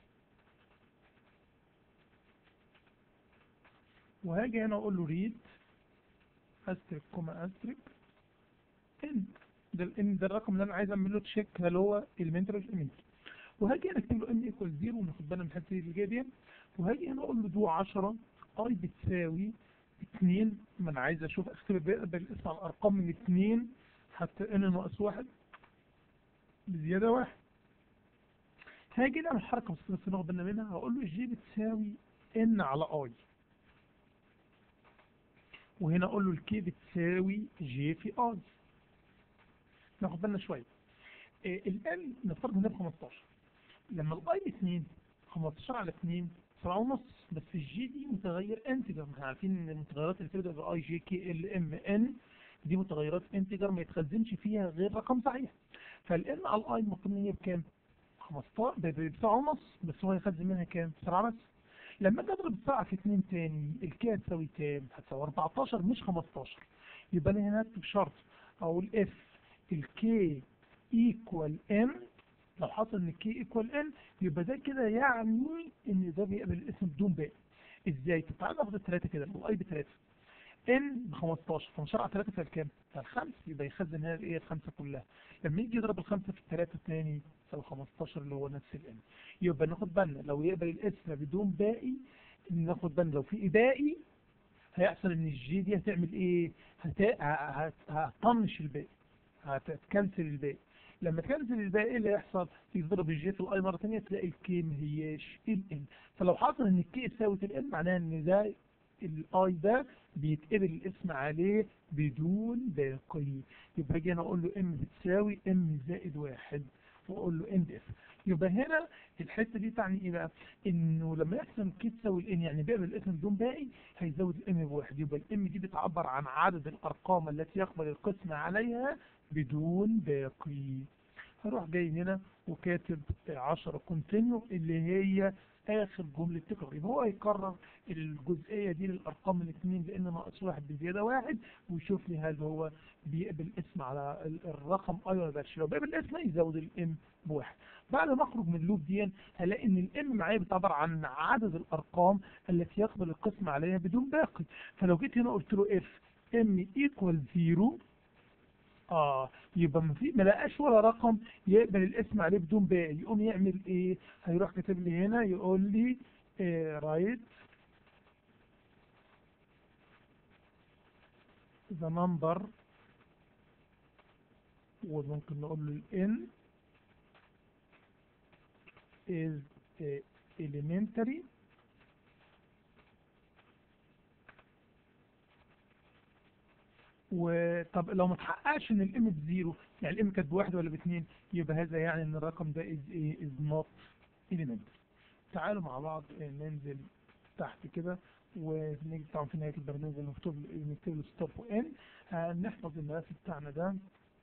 وهاجي هنا اقول له read استرك كوما استرك ان ده الان ده الرقم اللي انا عايز اعمل له تشيك هل هو elementary ولا elementary وهاجي هنا اكتب له ان ايكوال 0 وناخد بالنا من الحته اللي جايه دي وهاجي هنا اقول له دو 10 اي بتساوي 2 ما انا عايز اشوف اختبر بالاسم على الارقام من 2 حتى ان ناقص 1 بزياده 1 هاجي نعمل حركه بسيطه بس ناخد بالنا منها هقول له جي بتساوي ان على اي وهنا اقول له الكي بتساوي جي في اي ناخد بالنا شويه إيه الان نفترض انها ب 15 لما الاي ب 2 15 على 2 7 ونص بس الجي دي متغير انتجر احنا عارفين ان المتغيرات اللي بتبدا باي جي كي ال ام ان دي متغيرات انتجر ما يتخزنش فيها غير رقم صحيح فالان على الاي المفروض ان هي بكام؟ 15 ب 7 ونص بس هو يخزن منها كام؟ 7 بس لما اجي اضرب الساعة في 2 تاني الكي هتساوي كام؟ هتساوي 14 مش 15 يبقى انا هنا هكتب شرط اقول اف الكي ايكوال ام لو حصل ان الكي ايكوال ام يبقى ده كده يعني ان ده بيقبل الاسم بدون باقي ازاي؟ طب تعالى ناخد الثلاثة كده الاي بثلاثة ان ب 15 15 على 3 فيها كام؟ فيها الخمس يبقى يخزن هنا الايه الخمسه كلها لما يجي يضرب الخمسه في الثلاثه الثاني يساوي 15 اللي هو نفس الان يبقى ناخد بالنا لو يقبل الاسم بدون باقي ناخد بالنا لو في باقي هيحصل ان الجي دي هتعمل ايه؟ هت... هت... هتطنش الباقي هتكنسل الباقي لما تكنسل الباقي ايه اللي هيحصل؟ تضرب الجي في الاي مره ثانيه تلاقي الكي ما هياش الان فلو حصل ان الكي ساوت الان معناها ان ده الاي ده بيتقبل الاسم عليه بدون باقي يبقى اجي انا اقول له ام بتساوي ام زائد واحد واقول له اند اف يبقى هنا الحته دي تعني ايه بقى؟ انه لما يحصل كي تساوي الان يعني بيقبل الاسم بدون باقي هيزود الام بواحد يبقى الام دي بتعبر عن عدد الارقام التي يقبل القسم عليها بدون باقي هروح جاي هنا وكاتب 10 كونتينيو اللي هي اخر جملة تكرر يبقى هو هيكرر الجزئية دي للارقام الاثنين لان ناقص واحد بزيادة واحد ويشوف لي هل هو بيقبل اسم على الرقم اي ولا بلاش لو بيقبل اسم يزود الام بواحد بعد ما اخرج من اللوب دي هلاقي ان الام معايا بتعبر عن عدد الارقام التي يقبل القسم عليها بدون باقي فلو جيت هنا قلت له اف ام ايكوال زيرو اه يبقى ما في ما لقاش ولا رقم يقبل الاسم عليه بدون باقي يقوم يعمل ايه هيروح كاتب لي هنا يقول لي إيه رايت ذا نمبر وممكن نقول له الان is elementary وطب لو ما تحققش ان الام بزيرو يعني الام كانت بواحد ولا باثنين يبقى هذا يعني ان الرقم ده is ايه is not elementary تعالوا مع بعض ننزل تحت كده ونيجي طبعا في نهايه البرنامج نكتب نكتب له ستوب وان هنحفظ الملف بتاعنا ده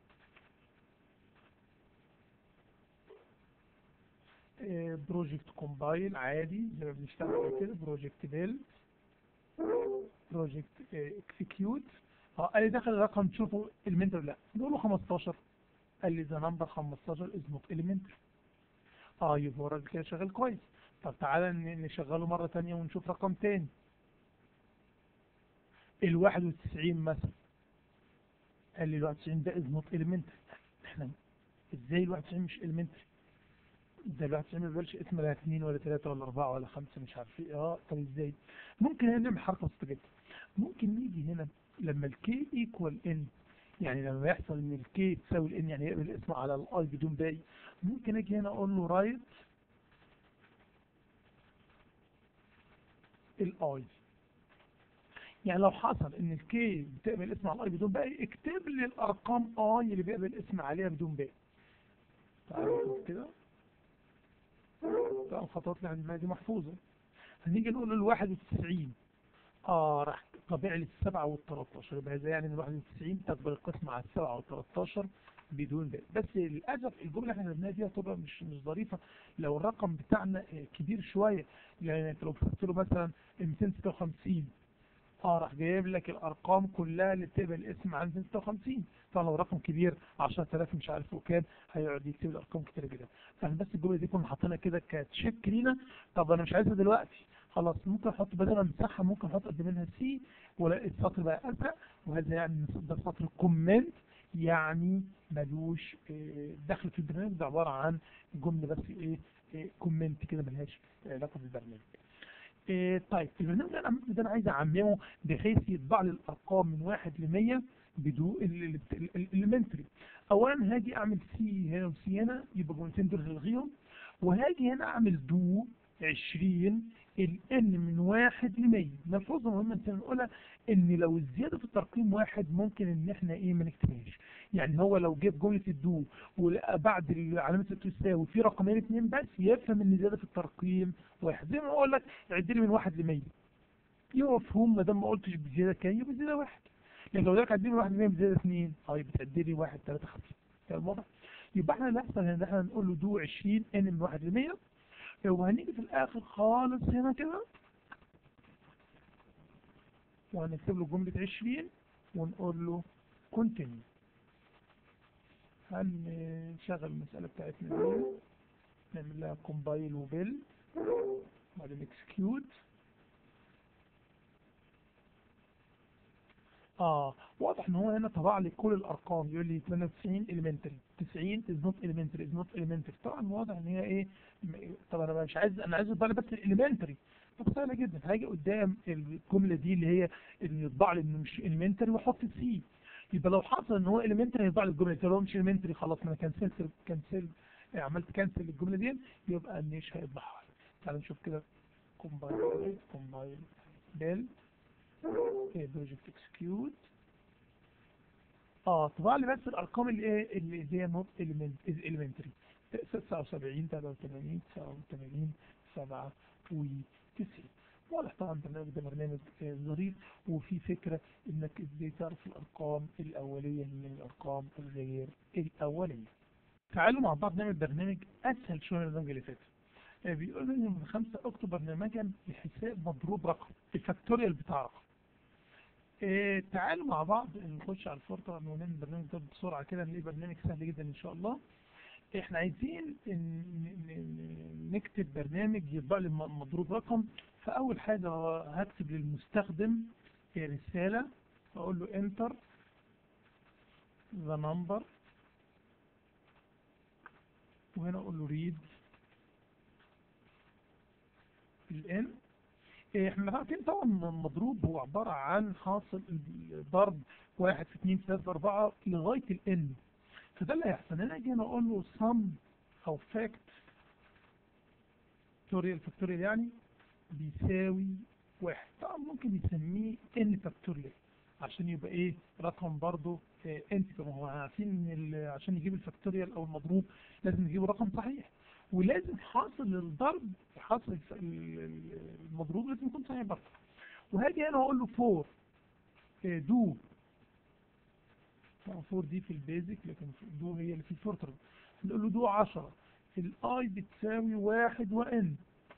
بروجكت كومبايل عادي زي ما بنشتغل كده بروجكت بيلد بروجكت اكسكيوت اه قال لي دخل الرقم تشوفه المنتر لا نقول له 15 قال لي ذا نمبر 15 از نوت المنتر اه يبقى هو الراجل كده شغال كويس طب تعالى نشغله مرة تانية ونشوف رقم تاني ال 91 مثلا قال لي ال 91 ده از نوت المنتر احنا ازاي ال 91 مش المنتر ده ال 91 ما بيقولش اسم لا اثنين ولا ثلاثة ولا أربعة ولا خمسة مش عارف ايه اه طب ازاي ممكن هنا نعمل حركة بسيطة جدا ممكن نيجي هنا لما الكي ايكوال ان يعني لما يحصل ان الكي تساوي الان يعني يقبل الاسم على الاي بدون باقي ممكن اجي هنا اقول له رايت الاي يعني لو حصل ان الكي بتقبل الاسم على الاي بدون باقي اكتب لي الارقام اي اللي بيقبل الاسم عليها بدون باقي تعالوا نشوف كده طبعا الخطوات اللي عندنا دي محفوظه هنيجي نقول ال 91 اه راح طبيعي للسبعة والتلاتاشر يبقى هذا يعني ان 91 تقبل القسمة على السبعة والتلاتاشر بدون بال بس للأسف الجملة اللي احنا جبناها دي هتبقى مش مش ظريفة لو الرقم بتاعنا آه، كبير شوية يعني انت لو كتبت له مثلا 256 اه راح جايب لك الارقام كلها اللي بتقبل الاسم عن 256 طبعا لو رقم كبير 10000 مش عارف وكام هيقعد يكتب الارقام كتير جدا فاحنا بس الجمله دي كنا حاطينها كده كتشيك لينا طب انا مش عايزها دلوقتي خلاص ممكن احط بدل ما امسحها ممكن احط قد منها سي ولا السطر بقى ازرق وهذا يعني ده سطر كومنت يعني ملوش آه، دخل في البرنامج ده عباره عن جمله بس ايه إيه كومنت كده ملهاش علاقه بالبرنامج إيه طيب البرنامج ده انا ده انا عايز اعممه بحيث يطبع لي الارقام من واحد ل 100 بدون الاليمنتري اولا هاجي اعمل سي هنا وسي هنا يبقى الجملتين دول هلغيهم وهاجي هنا اعمل دو 20 الان من واحد ل 100 ملحوظه مهمه انت نقولها ان لو الزياده في الترقيم واحد ممكن ان احنا ايه ما نكتبهاش يعني هو لو جاب جمله الدو ولقى بعد علامه التساوي في رقمين اثنين بس يفهم ان زياده في الترقيم واحد زي ما اقول لك عد لي من واحد ل 100 يبقى مفهوم ما دام ما قلتش بزياده كام يبقى بزياده واحد لكن لو قلت عد لي من واحد ل 100 بزياده اثنين اه يبقى تعد لي واحد ثلاثه خمسه كده واضح يبقى احنا اللي هيحصل ان احنا نقول له دو 20 ان من واحد ل 100 وهنيجي في الاخر خالص هنا كده وهنكتب له جملة 20 ونقول له continue هنشغل المسألة بتاعتنا دي نعمل لها compile وبيل وبعدين execute اه واضح ان هو هنا طبع لي كل الارقام يقول لي 98 elementary 90 is not elementary is not elementary طبعا واضح ان هي ايه م- طب انا مش عايز انا عايز يطبع لي بس الاليمنتري طب سهله جدا هاجي قدام الجمله دي اللي هي اللي يطبع لي انه مش elementary واحط سي يبقى لو حصل ان هو elementary يطبع لي الجمله دي لو مش elementary خلاص ما انا كنسلت كنسل عملت كنسل للجمله دي يبقى مش هيطبعها لي تعال نشوف كده combine combine بيل بروجكت اكسكيوت اه طبع لي بس الارقام اللي ايه اللي هي نوت اليمنتري 79 83 89 97 واضح طبعا البرنامج ده برنامج آه، ظريف وفي فكرة انك ازاي تعرف الارقام الاولية من الارقام الغير الاولية تعالوا مع بعض نعمل برنامج اسهل شوية من البرنامج اللي فات آه، بيقول لي من 5 اكتب برنامجا لحساب مضروب رقم الفاكتوريال بتاع رقم إيه تعالوا مع بعض نخش على الفورتر ونعمل البرنامج ده بسرعة كده نلاقي برنامج سهل جدا ان شاء الله احنا عايزين ن- ن- ن- نكتب برنامج يطبع لي م- مضروب رقم فاول حاجة هكتب للمستخدم رسالة اقول له enter the number وهنا اقول له read الان إيه، احنا عارفين طبعا إن المضروب هو عبارة عن حاصل ضرب واحد في اتنين في تلاتة في اربعة لغاية الان فده اللي هيحصل انا اجي هنا اقول له sum او fact فاكتوريال فاكتوريال يعني بيساوي واحد طبعا ممكن يسميه n فاكتوريال عشان يبقى ايه رقم برضه انت ما هو عارفين ان ال- عشان يجيب الفاكتوريال او المضروب لازم يجيب رقم صحيح ولازم حاصل الضرب حاصل الف- ال- ال- المضروب لازم يكون صحيح برضه وهاجي انا اقول له فور دو فور دي في البيزك لكن دو هي اللي في الفورتر نقول له دو 10 الاي بتساوي واحد وان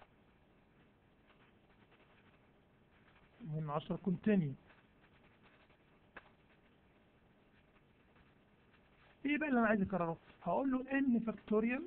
من 10 كونتينيو ايه بقى اللي انا عايز اكرره هقول له ان فاكتوريال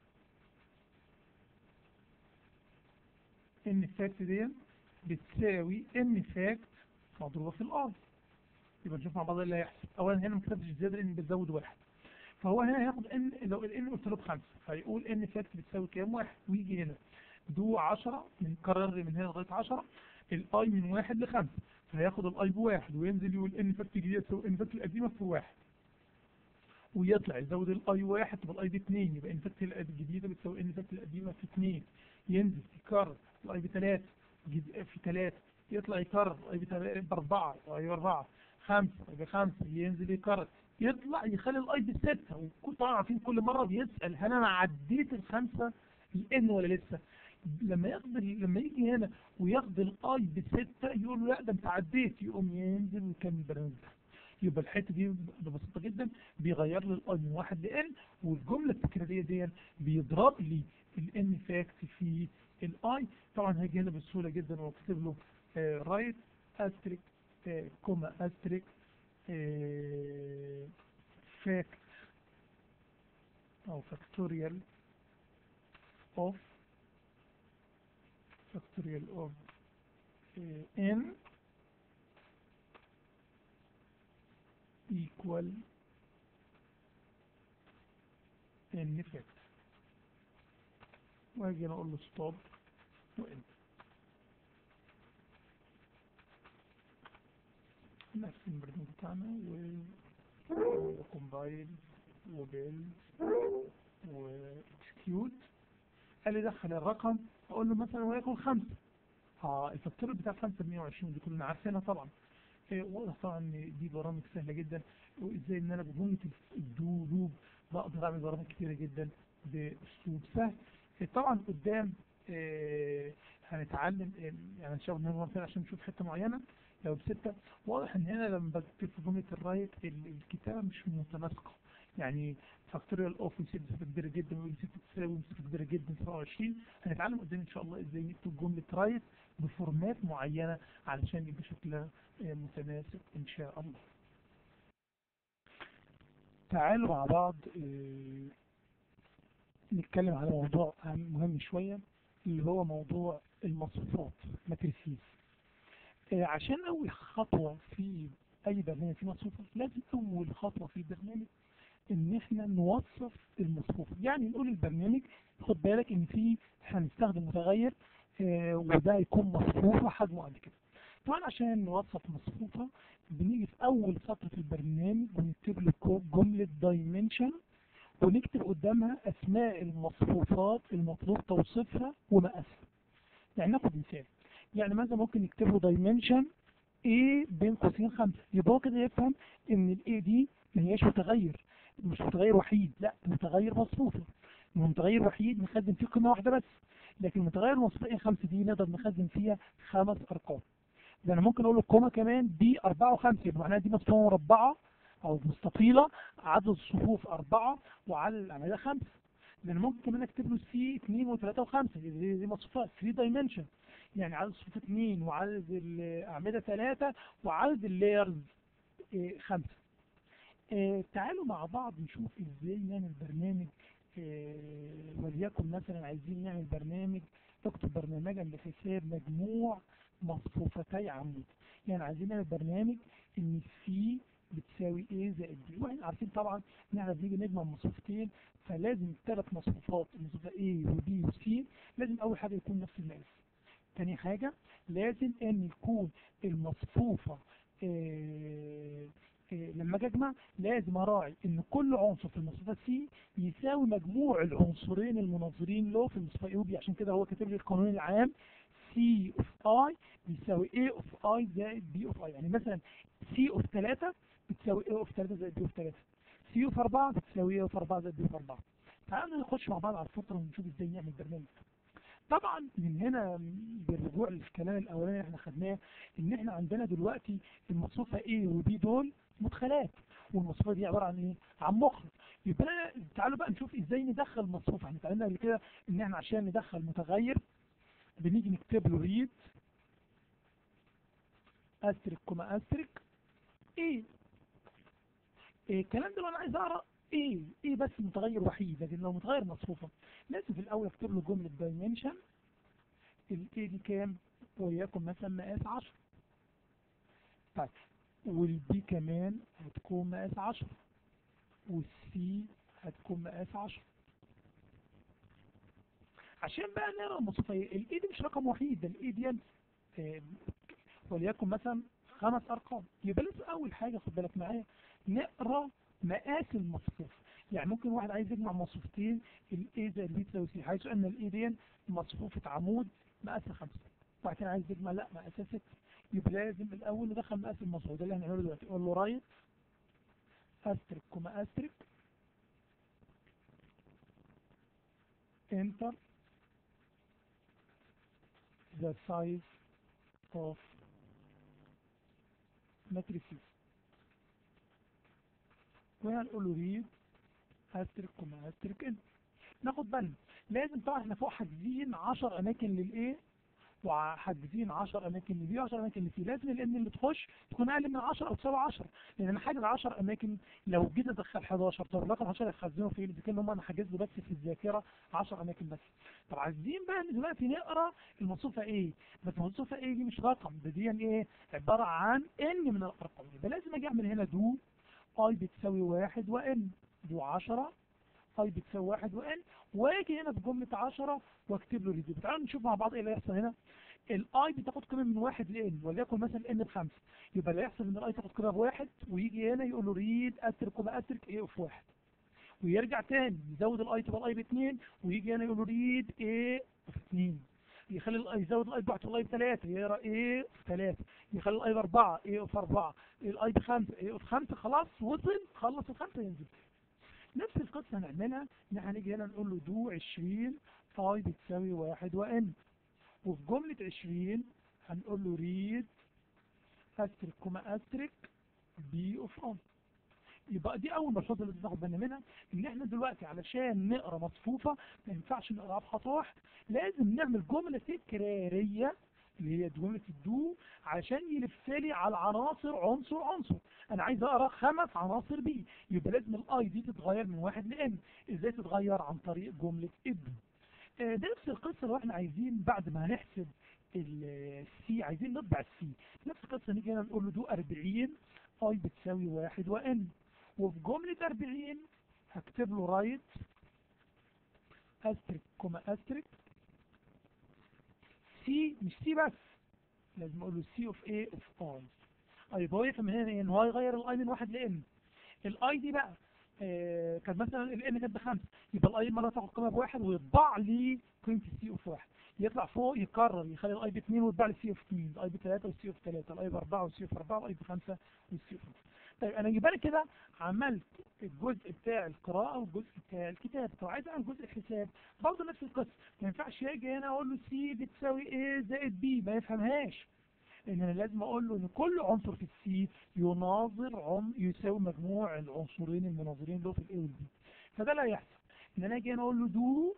ان فاكت دي بتساوي ان فاكت مضروبه في الار يبقى نشوف مع بعض إيه اللي هيحصل اولا هنا ما كتبتش زياده لان بتزود واحد فهو هنا هياخد ان لو الان قلت له بخمسه فيقول ان فاكت بتساوي كام واحد ويجي هنا دو 10 بنكرر من هنا لغايه 10 الاي من واحد لخمسه فهياخد الاي بواحد وينزل يقول ان فاكت الجديده تساوي ان فاكت القديمه في واحد ويطلع يزود الاي واحد تبقى الاي باتنين يبقى ان فاكت الجديده بتساوي ان فاكت القديمه في اتنين ينزل يكرر الاي بتلاته جد- في تلاته يطلع يكرر الاي بتلاته باربعه الاي باربعه خمسه يبقى خمسه ينزل يكرر يطلع يخلي الاي بستة وكل طبعا عارفين كل مره بيسال هل انا عديت الخمسه الان ولا لسه لما ياخد ال- لما يجي هنا وياخد الاي بستة يقول له لا ده انت عديت يقوم ينزل ويكمل البرنامج ده يبقى الحته دي ببساطه جدا بيغير لي الاي من واحد لان والجمله التكراريه دي بيضرب لي الان فاكت في الاي طبعا هيجي هنا بسهوله جدا واكتب له رايت استريك كوما استريك فاكت او فاكتوريال اوف فاكتوريال اوف n equal n فاكت واجي انا اقول له ستوب وان نفس البرنامج بتاعنا و وكومبايل وبيلد واكسكيوت قال لي دخل الرقم اقول له مثلا وليكن خمسة اه الفاكتور بتاع 5 120 دي كلنا عارفينها طبعا إيه واضح طبعا ان دي برامج سهله جدا وازاي ان انا بجمله الدو لوب بقدر اعمل برامج كتيره جدا باسلوب سهل إيه طبعا قدام إيه هنتعلم إيه يعني ان شاء الله مثلا عشان نشوف حته معينه لو بستة واضح ان هنا لما بكتب في جمله الرايت ال- الكتابه مش متناسقه يعني فاكتوريال اوف يسيب مسافه كبيره جدا ويسيب تساوي مسافه كبيره جدا 27 هنتعلم قدام ان شاء الله ازاي نكتب جمله رايت بفورمات معينه علشان يبقى شكلها آه، متناسق ان شاء الله تعالوا مع بعض آه، نتكلم على موضوع أهم- مهم شوية اللي هو موضوع المصفوفات ماتريسيز آه، عشان أول خطوة في أي برنامج في مصفوفة لازم أول خطوة في البرنامج إن إحنا نوصف المصفوفة يعني نقول البرنامج خد بالك إن في هنستخدم متغير آه، وده يكون مصفوفة حجمه قد كده طبعا عشان نوصف مصفوفة بنيجي في أول سطر في البرنامج ونكتب له كو- جملة dimension ونكتب قدامها أسماء المصفوفات المطلوب توصيفها ومقاسها يعني ناخد مثال يعني مثلا ممكن نكتب له dimension A بين قوسين خمسة يبقى هو كده يفهم إن ال A دي ما هياش متغير مش متغير وحيد لا متغير مصفوفة متغير وحيد نخزن فيه قيمة واحدة بس لكن متغير مصفوفة خمسة دي نقدر نخزن فيها خمس أرقام ده انا ممكن اقول له الكومه كمان دي أربعة وخمسة يبقى معناها دي مصفوفة مربعة او مستطيلة عدد الصفوف أربعة وعدد الأعمدة خمسة ده انا ممكن كمان اكتب له سي 2 و3 و5 دي, دي مصفوفات 3 دايمنشن يعني عدد الصفوف 2 وعدد الأعمدة 3 وعدد اللايرز 5 تعالوا مع بعض نشوف ازاي نعمل برنامج آه، وليكن مثلا عايزين نعمل برنامج اكتب برنامجا لحساب مجموع مصفوفتي عمود يعني عايزين نعمل برنامج ان سي بتساوي ايه زائد بي واحنا عارفين طبعا ان احنا بنيجي نجمع مصفوفتين فلازم الثلاث مصفوفات المصفوفه A وبي وسي لازم اول حاجه يكون نفس المقاس تاني حاجة لازم ان يكون المصفوفة آه، آه، لما اجي اجمع لازم اراعي ان كل عنصر في المصفوفة سي يساوي مجموع العنصرين المناظرين له في المصفوفة A وبي عشان كده هو كاتب لي القانون العام سي اوف اي بيساوي A اوف اي زائد بي اوف اي يعني مثلا سي اوف 3 بتساوي A اوف 3 زائد بي اوف 3 سي اوف 4 بتساوي A اوف 4 زائد بي اوف 4 تعالوا نخش مع بعض على الفطرة ونشوف ازاي نعمل برنامج طبعا من هنا بالرجوع للكلام الاولاني اللي احنا خدناه ان احنا عندنا دلوقتي المصفوفه A وB دول مدخلات والمصفوفه دي عباره عن ايه؟ عن مخرج يبقى أنا- تعالوا بقى نشوف ازاي ندخل مصفوفه احنا اتعلمنا قبل كده ان احنا عشان ندخل متغير بنيجي نكتب له ريد استرك كوما استرك ايه إيه الكلام ده لو انا عايز اقرا ايه ايه بس متغير وحيد لكن لو متغير مصفوفه لازم في الاول اكتب له جمله دايمنشن الاي دي كام وليكن مثلا مقاس 10 طيب والبي كمان هتكون مقاس 10 والسي هتكون مقاس 10 عشان بقى نقرا المصفوفه الاي دي مش رقم وحيد ده الاي دي آه، وليكن مثلا خمس ارقام يبقى لازم اول حاجه خد بالك معايا نقرا مقاس المصفوفه يعني ممكن واحد عايز يجمع مصفوفتين الاي زائد البي تساوي سي حيث ان الاي دي مصفوفه عمود مقاسها خمسه بعد كده عايز يجمع لا مقاسها سته يبقى لازم الاول ندخل مقاس المصفوفه ده اللي هنعمله دلوقتي اقول له رايت استرك كوما استرك انتر the size of matrices وهنقول له read هسترك كما هسترك انت ناخد بالنا لازم طبعا احنا فوق حاجزين 10 اماكن للايه وحاجزين 10 اماكن لبي و10 اماكن لسي لازم الان اللي تخش تكون اقل من 10 او تساوي 10 لان انا حاجز 10 اماكن لو جيت ادخل 11 طب الرقم 11 هتخزنه فين اذا كان هم انا حاجز له بس في الذاكره 10 اماكن بس طب عايزين بقى دلوقتي نقرا الموصوفه ايه بس الموصوفه ايه دي مش رقم ده دي ايه عباره عن ان من الارقام يبقى لازم اجي اعمل هنا دو اي بتساوي واحد وان دو 10 اي بتساوي واحد وان واجي هنا في جملة 10 واكتب له ريديو تعالوا نشوف مع بعض ايه اللي هيحصل هنا الاي بتاخد قيمة من واحد لان وليكن مثلا ان بخمسة يبقى اللي هيحصل ان الاي تاخد قيمة بواحد ويجي هنا يقول له ريد اترك وما اترك ايه في واحد ويرجع تاني يزود الاي تبقى الاي باثنين ويجي هنا يقول له ريد ايه في اثنين يخلي الاي يزود الاي بواحد والاي بثلاثة يقرا ايه في ثلاثة يخلي الاي باربعة ايه في اربعة الاي بخمسة ايه في خمسة خلاص وصل خلص الخمسة ينزل نفس القصة هنعملها ان احنا هنيجي هنا نقول له دو 20 اي بتساوي واحد وان وفي جملة 20 هنقول له ريد استرك كما استرك بي اوف ان يبقى دي اول ملحوظه اللي تاخد بالنا منها ان احنا دلوقتي علشان نقرا مصفوفه ما ينفعش نقراها بخطوه واحده لازم نعمل جمله تكراريه اللي هي جمله الدو عشان يلف لي على العناصر عنصر عنصر انا عايز اقرا خمس عناصر بي يبقى لازم الاي دي تتغير من واحد لان ازاي تتغير عن طريق جمله اد آه، ده نفس القصه لو احنا عايزين بعد ما هنحسب السي عايزين نطبع السي نفس القصه نيجي هنا نقول له دو 40 اي بتساوي واحد وان وفي جملة 40 هكتب له رايت استرك كوما استرك سي مش سي بس لازم اقول له سي اوف ايه اوف اي اي يبقى هو يفهم هنا ان هو يغير الاي من واحد لان الاي دي بقى آه كان مثلا الان كانت بخمسه يبقى الاي مره تاخد قيمه بواحد ويطبع لي قيمه السي اوف واحد يطلع فوق يكرر يخلي الاي باثنين ويطبع لي السي اوف اثنين الاي بثلاثه والسي اوف ثلاثه الاي باربعه والسي اوف اربعه والاي بخمسه والسي اوف خمسه طيب انا يبقى لي كده عملت الجزء بتاع القراءة والجزء بتاع الكتاب طب عايز اعمل جزء الحساب برضه نفس القصة ما ينفعش اجي هنا اقول له سي بتساوي ايه زائد بي ما يفهمهاش لان انا لازم اقول له ان كل عنصر في السي يناظر عم يساوي مجموع العنصرين المناظرين له في الاي والبي فده لا يحصل ان انا اجي هنا اقول له دو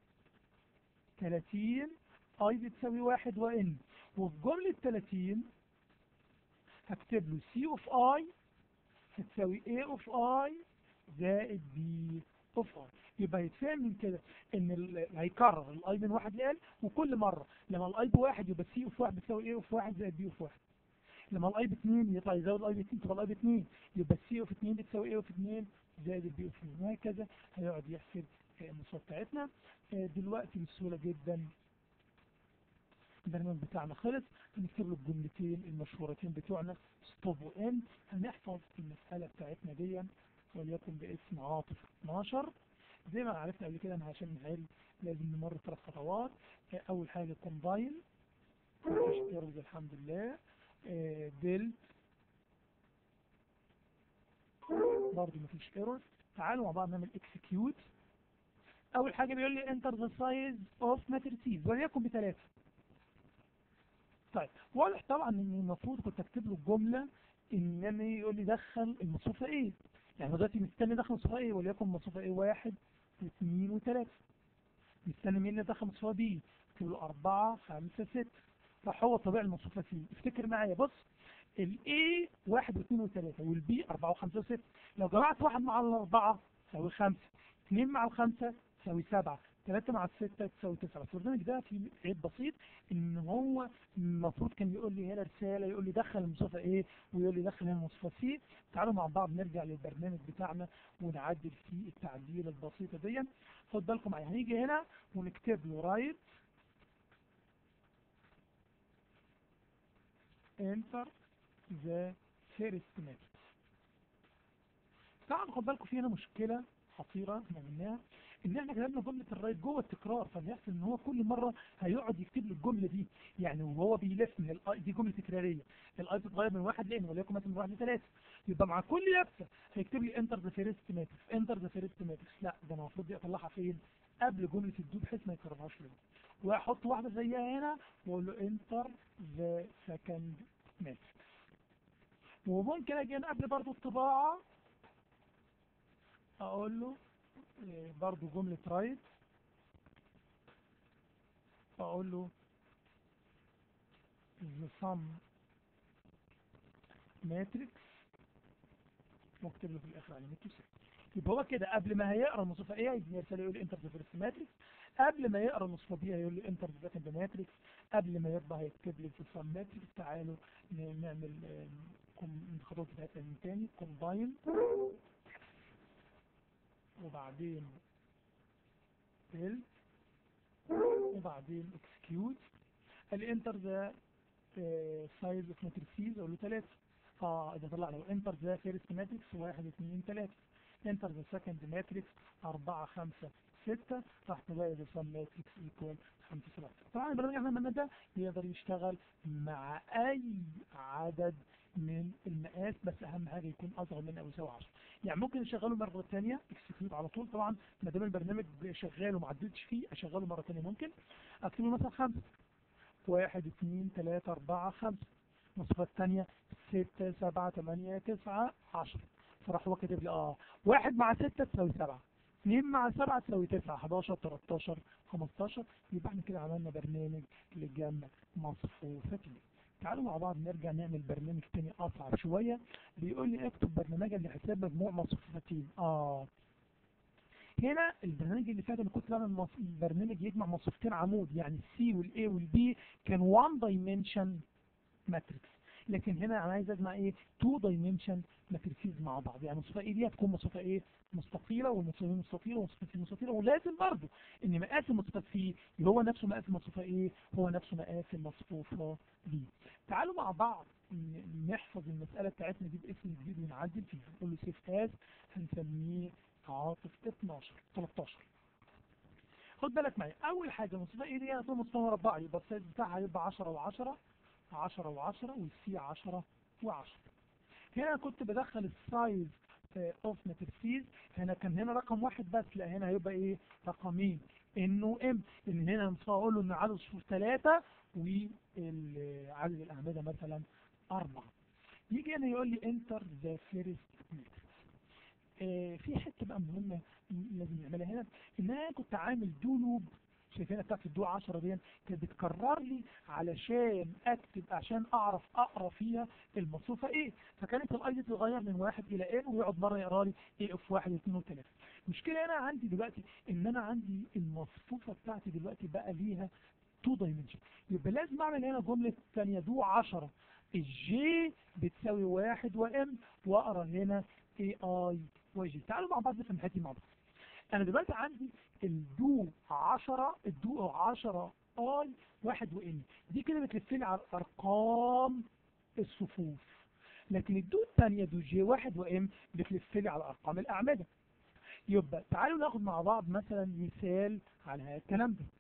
30 اي بتساوي واحد وان وفي جملة 30 هكتب له سي اوف اي هتساوي A اوف I زائد B اوف I يبقى يتفهم من كده ان ال- هيكرر الاي من واحد لال وكل مرة لما الاي بواحد يبقى C اوف واحد بتساوي A اوف واحد زائد B اوف واحد لما الاي باثنين يطلع يزود الاي باثنين تبقى الاي باثنين يبقى C اوف اثنين بتساوي A اوف اثنين زائد البي اوف اثنين وهكذا هيقعد يحسب المصادر بتاعتنا آه، دلوقتي بسهولة جدا البرنامج بتاعنا خلص هنكتب له الجملتين المشهورتين بتوعنا ستوب وان هنحفظ المسألة بتاعتنا دي وليكن باسم عاطف 12 زي ما عرفنا قبل كده ان عشان نحل لازم نمر ثلاث خطوات آه، اول حاجة كومبايل مفيش ايرورز الحمد لله بيلد برضه مفيش ايرورز تعالوا مع بعض نعمل اكسكيوت اول حاجة بيقول لي enter the size of matrices وليكن بثلاثة طيب واضح طبعا ان المفروض كنت اكتب له الجملة انما يقول لي دخل المصفوفة ايه يعني هو دلوقتي مستني دخل المصفوفة ايه وليكن المصفوفة ايه واحد واثنين وثلاثة مستني مين اللي دخل المصفوفة بي اكتب له اربعة خمسة ستة راح هو طبيعي المصفوفة سي افتكر معايا بص الاي واحد واثنين وثلاثة والبي اربعة وخمسة وستة لو جمعت واحد مع الاربعة تساوي خمسة اثنين مع الخمسة تساوي سبعة ثلاثة مع الستة تساوي تسعة بس البرنامج ده فيه عيب بسيط ان هو المفروض كان يقول لي هنا رسالة يقول لي دخل المصفى ايه ويقول لي دخل هنا المصفى سي تعالوا مع بعض نرجع للبرنامج بتاعنا ونعدل فيه التعديل البسيطة دي خد بالكم معايا هنيجي هنا ونكتب له رايت enter the first method طبعا خد بالكم في هنا مشكلة خطيرة احنا قلناها ان احنا كتبنا جملة الرايت جوه التكرار فبيحصل ان هو كل مرة هيقعد يكتب لي الجملة دي يعني وهو بيلف من الاي دي جملة تكرارية الاي بتتغير من واحد لان وليكن مثلا من واحد لثلاثة يبقى مع كل لفة هيكتب لي انتر ذا فيرست ماتريكس انتر ذا فيرست ماتريكس لا ده انا المفروض دي اطلعها فين قبل جملة الدو بحيث ما يكررهاش لي واحط واحدة زيها هنا واقول له انتر ذا سكند ماتريكس وممكن اجي هنا قبل برضو الطباعة اقول له إيه، برضو جملة رايت اقول له the sum matrix واكتب له في الاخر علامة تساوي يبقى هو كده قبل ما هيقرا المصفى ايه هيجي يرسل يقول لي انتر ذا فيرست ماتريكس قبل ما يقرا المصفى بي هيقول لي انتر ذا سكند ماتريكس قبل ما يطبع هيكتب لي في السم ماتريكس تعالوا ن- نعمل آم، كم- الخطوات بتاعتنا من تاني كومباين وبعدين build وبعدين execute الانتر ذا سايز اوف ماتريسيز اقول له 3 اه اذا طلع له انتر ذا فيرست ماتريكس 1 2 3 انتر ذا سكند ماتريكس 4 5 6 راح تلاقي ذا سم ماتريكس ايكوال 5 7 طبعا البرنامج احنا عملنا ده يقدر يشتغل مع اي عدد من المقاس بس اهم حاجه يكون اصغر من او يساوي 10 يعني ممكن نشغله مره ثانيه اكسكيوت على طول طبعا ما دام البرنامج شغال وما عدتش فيه اشغله مره ثانيه ممكن اكتب له مثلا 5 واحد اثنين ثلاثة أربعة خمسة النسخة الثانية ستة سبعة ثمانية تسعة عشرة فراح هو كاتب لي اه واحد مع ستة تساوي سبعة اثنين مع سبعة تساوي تسعة 11 13 15 يبقى احنا كده عملنا برنامج لجمع مصفوفتين تعالوا مع بعض نرجع نعمل برنامج تاني اصعب شوية بيقول لي اكتب برنامجا لحساب مجموع مصفوفتين اه هنا البرنامج اللي فات انا كنت بعمل مص... برنامج يجمع مصفوفتين عمود يعني السي والاي والبي كان 1 دايمنشن ماتريكس لكن هنا انا عايز اجمع ايه 2 دايمنشن ماتريسيز مع بعض يعني مصفوفه ايه دي هتكون مصفوفه ايه مستطيله والمصفوفه مستطيله والمصفوفه مستطيله ولازم برضه ان مقاس المصفوفه فيه هو نفسه مقاس المصفوفه ايه هو نفسه مقاس المصفوفه دي تعالوا مع بعض ن- نحفظ المساله بتاعتنا دي باسم جديد ونعدل فيها نقول له سيف اس هنسميه عاطف 12 13 خد بالك معايا اول حاجه المصفوفه ايه دي هتكون مصفوفه مربعه يبقى السايز بتاعها هيبقى 10 و10 10 و10 والسي 10 و10 هنا كنت بدخل السايز اوف ماتريسيز هنا كان هنا رقم واحد بس لا هنا هيبقى ايه رقمين انه ام ان هنا مصفوفه اقول له ان عدد الصفوف ثلاثة وعدد الاعمده مثلا اربعة يجي هنا يقول لي انتر ذا فيرست ماتريكس آه، في حته بقى مهمه لازم نعملها هنا ان انا كنت عامل دو لوب شايفينها بتاعت الدو 10 دي كانت بتكرر لي علشان اكتب عشان اعرف اقرا فيها المصفوفه ايه فكانت الاي دي تتغير من واحد الى ان ويقعد مره يقرا لي ايه اف واحد واثنين وثلاثه المشكله انا عندي دلوقتي ان انا عندي المصفوفه بتاعتي دلوقتي بقى ليها 2 دايمنشن يبقى لازم اعمل هنا جمله ثانيه دو 10 الجي بتساوي واحد وام واقرا هنا اي اي وجي تعالوا مع بعض نفهم الحته دي مع بعض انا دلوقتي عندي الدو 10 الدو 10 اي واحد وان دي كده بتلف لي على ارقام الصفوف لكن الدو الثانيه دو جي واحد وام بتلف لي على ارقام الاعمده يبقى تعالوا ناخد مع بعض مثلا مثال على هذا الكلام ده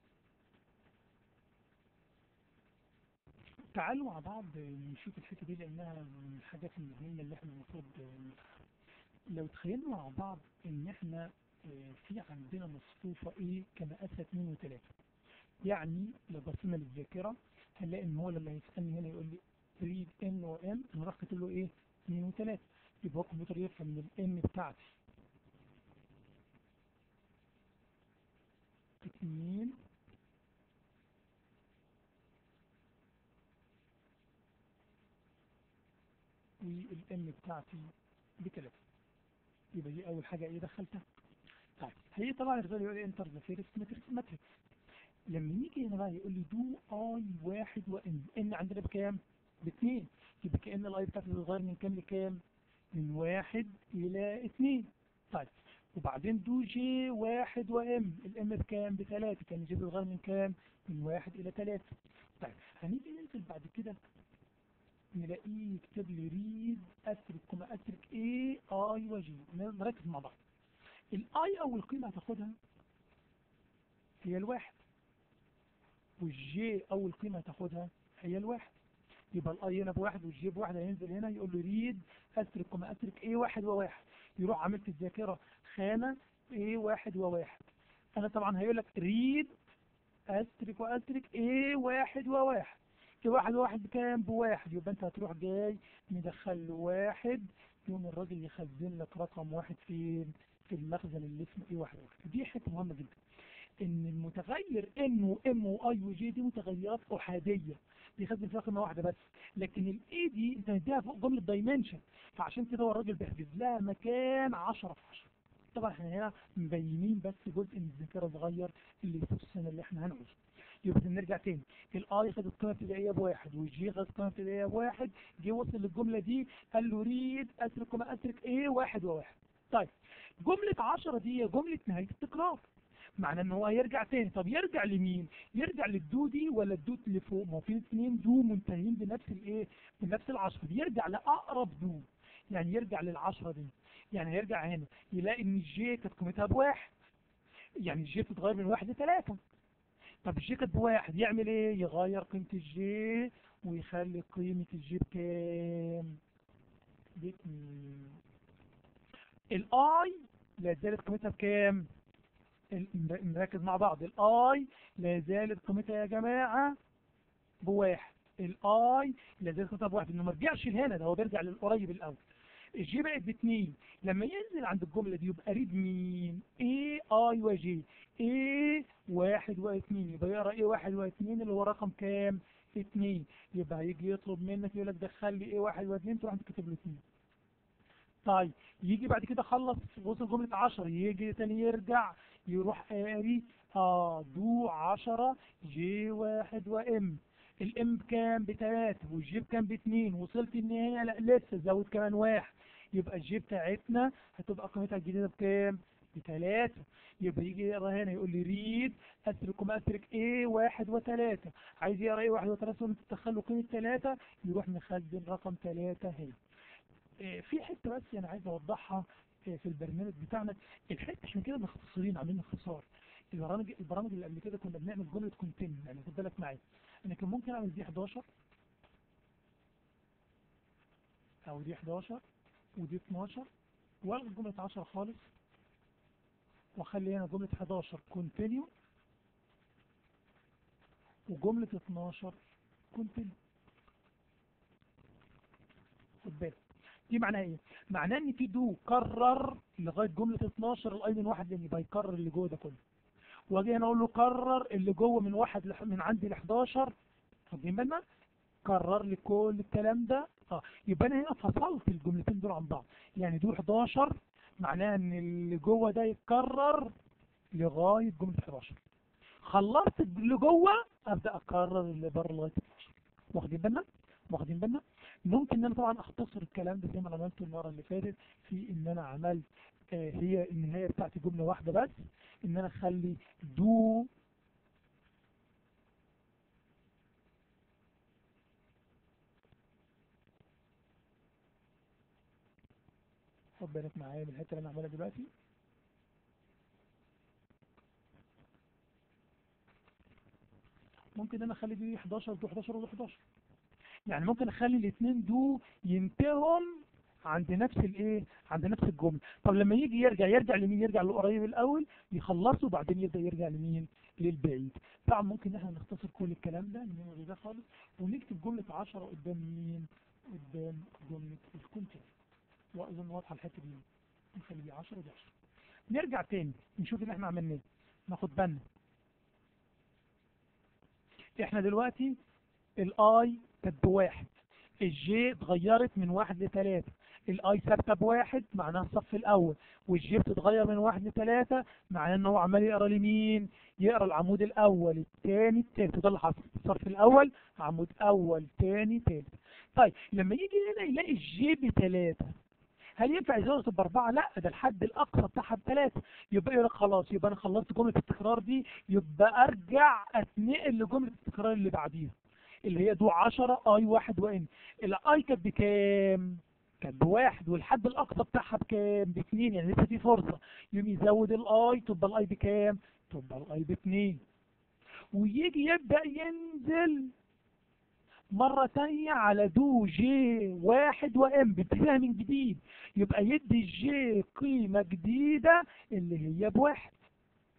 تعالوا مع بعض نشوف الحته دي لانها من الحاجات المهمه اللي احنا المفروض لو تخيلنا مع بعض ان احنا آه، في عندنا مصفوفة ايه كمقاسها 2 و3 يعني لو بصينا للذاكرة هنلاقي ان هو لما يسألني هنا يقول لي تريد ان و ام انا راح كاتب له ايه 2 و3 يبقى هو الكمبيوتر يفهم ان الام بتاعتي 2 والام بتاعتي بثلاثة يبقى دي اول حاجة ايه دخلتها طيب هي طبعا يرجع يقول لي انتر ذا فيرست ماتريكس ماتريكس لما يجي هنا بقى يقول لي دو اي واحد وان ان عندنا بكام؟ باثنين يبقى كأن الاي بتاعتي بتتغير من كام لكام؟ من واحد الى اثنين طيب وبعدين دو جي واحد وام الام بكام؟ بثلاثة كان الجي بيتغير من كام؟ من واحد الى ثلاثة طيب هنيجي ننزل بعد كده نلاقيه يكتب لي ريد اترك كما اترك ايه اي وجي نركز مع بعض الاي اول قيمة هتاخدها هي الواحد والجي اول قيمة هتاخدها هي الواحد يبقى الاي هنا بواحد والجي بواحد هينزل هنا يقول له ريد اترك كما اترك ايه واحد وواحد يروح عامل في الذاكرة خانة ايه واحد وواحد انا طبعا هيقول لك ريد استرك واسترك ايه واحد وواحد ايه واحد وواحد بكام بواحد يبقى انت هتروح جاي مدخل له واحد يقوم الراجل يخزن لك رقم واحد في في المخزن اللي اسمه ايه واحد واحد دي حته مهمه جدا ان المتغير ان وام واي وجي دي متغيرات احاديه بيخزن فيها قيمه واحده بس لكن الاي دي انت مديها فوق جمله دايمنشن فعشان كده هو الراجل بيحجز لها مكان 10 في 10 طبعا احنا هنا مبينين بس جزء من الذاكره صغير اللي يخصنا اللي احنا هنعوزه يبقى نرجع تاني الاي خد القيمه الابتدائيه بواحد والجي خد القيمه الابتدائيه بواحد جه وصل للجمله دي قال له ريد اترك وما اترك ايه واحد وواحد طيب جمله 10 دي هي جمله نهايه التكرار معنى ان هو هيرجع تاني طب يرجع لمين يرجع للدو دي ولا الدو اللي فوق ما هو في اثنين دو منتهين بنفس الايه بنفس العشرة دي يرجع لاقرب دو يعني يرجع للعشرة دي يعني هيرجع هنا يلاقي ان الجي كانت قيمتها بواحد يعني الجي بتتغير من واحد لثلاثة طب الجي كانت بواحد يعمل ايه يغير قيمة الجي ويخلي قيمة الجي بكام باتنين الاي لا زالت قيمتها بكام ال- نركز مع بعض الاي لا زالت قيمتها يا جماعة بواحد الاي لا زالت قيمتها بواحد انه ما رجعش لهنا ده هو بيرجع للقريب الاول الجي بقت باتنين لما ينزل عند الجملة دي يبقى ريد مين اي اي وجي اي واحد واثنين يبقى يقرا ايه واحد واثنين اللي هو رقم كام اتنين يبقى هيجي يطلب منك يقول لك دخل لي ايه واحد واثنين تروح انت كاتب له اتنين طيب يجي بعد كده خلص وصل جملة عشرة يجي تاني يرجع يروح قاري اه دو عشرة جي واحد وام الام بكام بتلاتة والجي بكام باتنين وصلت النهاية لا لسه زود كمان واحد يبقى الجي بتاعتنا هتبقى قيمتها الجديدة بكام بتلاتة يبقى يجي يقرا هنا يقول لي ريد اترك اترك ايه واحد وتلاتة عايز يقرا ايه واحد وتلاتة وانت تدخل له قيمة تلاتة يروح مخزن رقم تلاتة هنا إيه، في حتة بس انا عايز اوضحها إيه، في البرنامج بتاعنا الحتة احنا كده مختصرين عاملين اختصار البرامج البرامج اللي قبل كده كنا بنعمل جملة كونتين يعني خد بالك معايا انا كان ممكن اعمل دي 11 او دي 11 ودي 12 والغي جملة 10 خالص واخلي هنا جملة 11 كونتينيو وجملة 12 كونتينيو خد بالك دي معناها ايه؟ معناه ان في دو كرر لغاية جملة 12 الاي من واحد لان يبقى يكرر اللي جوه ده كله واجي هنا اقول له كرر اللي جوه من واحد لح... من عندي ل 11 واخدين بالنا؟ كرر لي كل الكلام ده اه يبقى انا هنا فصلت الجملتين دول عن بعض يعني دو 11 معناها ان اللي جوه ده يتكرر لغاية جملة 11 خلصت اللي جوه ابدا اكرر اللي بره لغاية 12 واخدين بالنا؟ واخدين بالنا؟ ممكن ان انا طبعا اختصر الكلام ده زي ما أنا عملته المره اللي فاتت في ان انا عملت آه هي النهايه بتاعتي جمله واحده بس ان انا اخلي دو خد بالك معايا من الحته اللي انا عاملها دلوقتي ممكن انا اخلي دي 11 دو 11 ودو 11 يعني ممكن اخلي الاثنين دو ينتهوا عند نفس الايه عند نفس الجمله طب لما يجي يرجع يرجع لمين يرجع للقريب الاول يخلصه وبعدين يبدا يرجع لمين للبعيد طبعا ممكن احنا نختصر كل الكلام ده نلغي ده خالص ونكتب جمله 10 قدام مين قدام جمله الكونتين واظن واضحه الحته دي نخلي دي 10 ودي 10 نرجع تاني نشوف اللي احنا عملناه ناخد بالنا احنا دلوقتي الاي كانت بواحد الجي اتغيرت من واحد لتلاتة الاي ثابته بواحد معناها الصف الاول والجي بتتغير من واحد لتلاتة معناه ان هو عمال يقرا لمين يقرا العمود الاول الثاني الثالث وده اللي حصل الصف الاول عمود اول ثاني ثالث طيب لما يجي هنا يلاقي الجي بتلاتة هل ينفع يزود باربعة؟ لا ده الحد الاقصى بتاعها بثلاثة يبقى يقول لك خلاص يبقى انا خلصت جملة التكرار دي يبقى ارجع اتنقل لجملة التكرار اللي بعديها اللي هي دو 10 اي واحد وان الاي كانت بكام كانت بواحد والحد الاقصى بتاعها بكام باثنين يعني لسه في فرصه يوم يزود الاي تبقى الاي بكام تبقى الاي باثنين ويجي يبدا ينزل مرة تانية على دو جي واحد وام بيبتديها من جديد يبقى يدي الجي قيمة جديدة اللي هي بواحد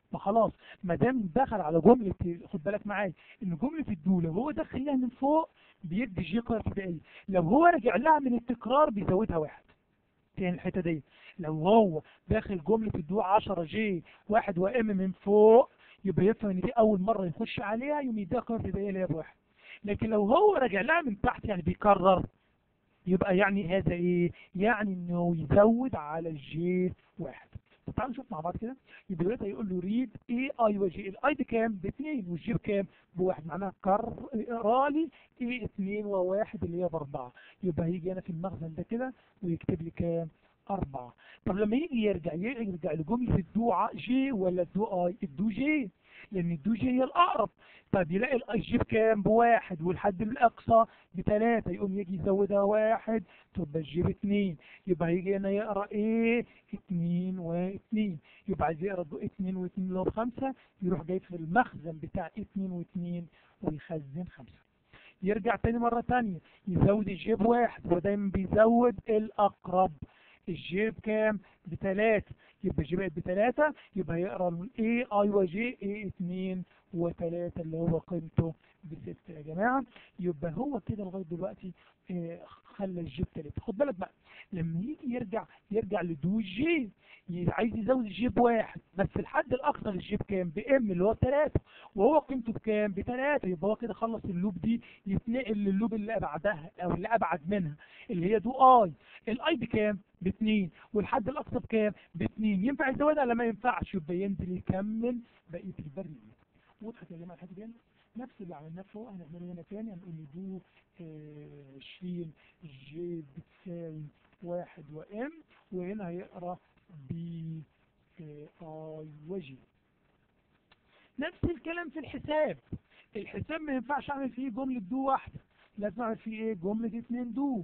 ما خلاص ما دام دخل على جمله خد بالك معايا ان جمله الدو لو هو دخل لها من فوق بيدي جي قيمه ابتدائيه لو هو رجع لها من التكرار بيزودها واحد تاني الحته دي لو هو داخل جمله الدو 10 جي واحد وام من فوق يبقى يفهم ان دي اول مره يخش عليها يوم يديها قيمه ابتدائيه اللي هي بواحد لكن لو هو راجع لها من تحت يعني بيكرر يبقى يعني هذا ايه يعني انه يزود على الجي واحد طب تعالوا نشوف مع بعض كده يبقى دلوقتي هيقول له ريد اي اي وجي الاي دي كام باثنين والجي بكام بواحد معناها كر رالي ايه اثنين وواحد اللي هي باربعه يبقى هيجي هنا في المخزن ده كده ويكتب لي كام أربعة طب لما يجي يرجع يرجع لجملة الدو جي ولا الدو اي الدو جي لأن الدو جي هي الأقرب طب يلاقي الاي جي بكام بواحد والحد الأقصى بتلاتة يقوم يجي يزودها واحد تبقى الجي باتنين يبقى هيجي هنا يقرأ ايه اتنين واتنين يبقى عايز يقرأ اتنين واتنين اللي هو بخمسة يروح جاي في المخزن بتاع اتنين واتنين ويخزن خمسة يرجع تاني مرة تانية يزود الجي بواحد ودايما بيزود الأقرب الجي بكام بتلاتة يبقى الجي بقت بتلاتة يبقى يقرا الاي اي وجي اي اتنين وتلاتة اللي هو قيمته بستة يا جماعة يبقى هو كده لغاية دلوقتي اه خلى الجي بتلاتة خد بالك بقى لما يجي يرجع يرجع لدو جي عايز يزود الجي بواحد بس الحد الاقصى للجي بكام بام اللي هو تلاتة وهو قيمته بكام بتلاتة يبقى هو كده خلص اللوب دي يتنقل للوب اللي بعدها او اللي ابعد منها اللي هي دو اي الاي بكام باتنين والحد الاقصى بكام باتنين ينفع يزودها ولا ما ينفعش يبقى ينزل يكمل بقيه البريد وضحت يا جماعه الحته دي نفس اللي عملناه فوق هنعمله هنا تاني هنقول له دو عشرين جي بتساوي واحد وام وهنا هيقرا بي اي وجي نفس الكلام في الحساب الحساب ما ينفعش اعمل فيه جملة دو واحدة لازم اعمل فيه ايه جملة اتنين دو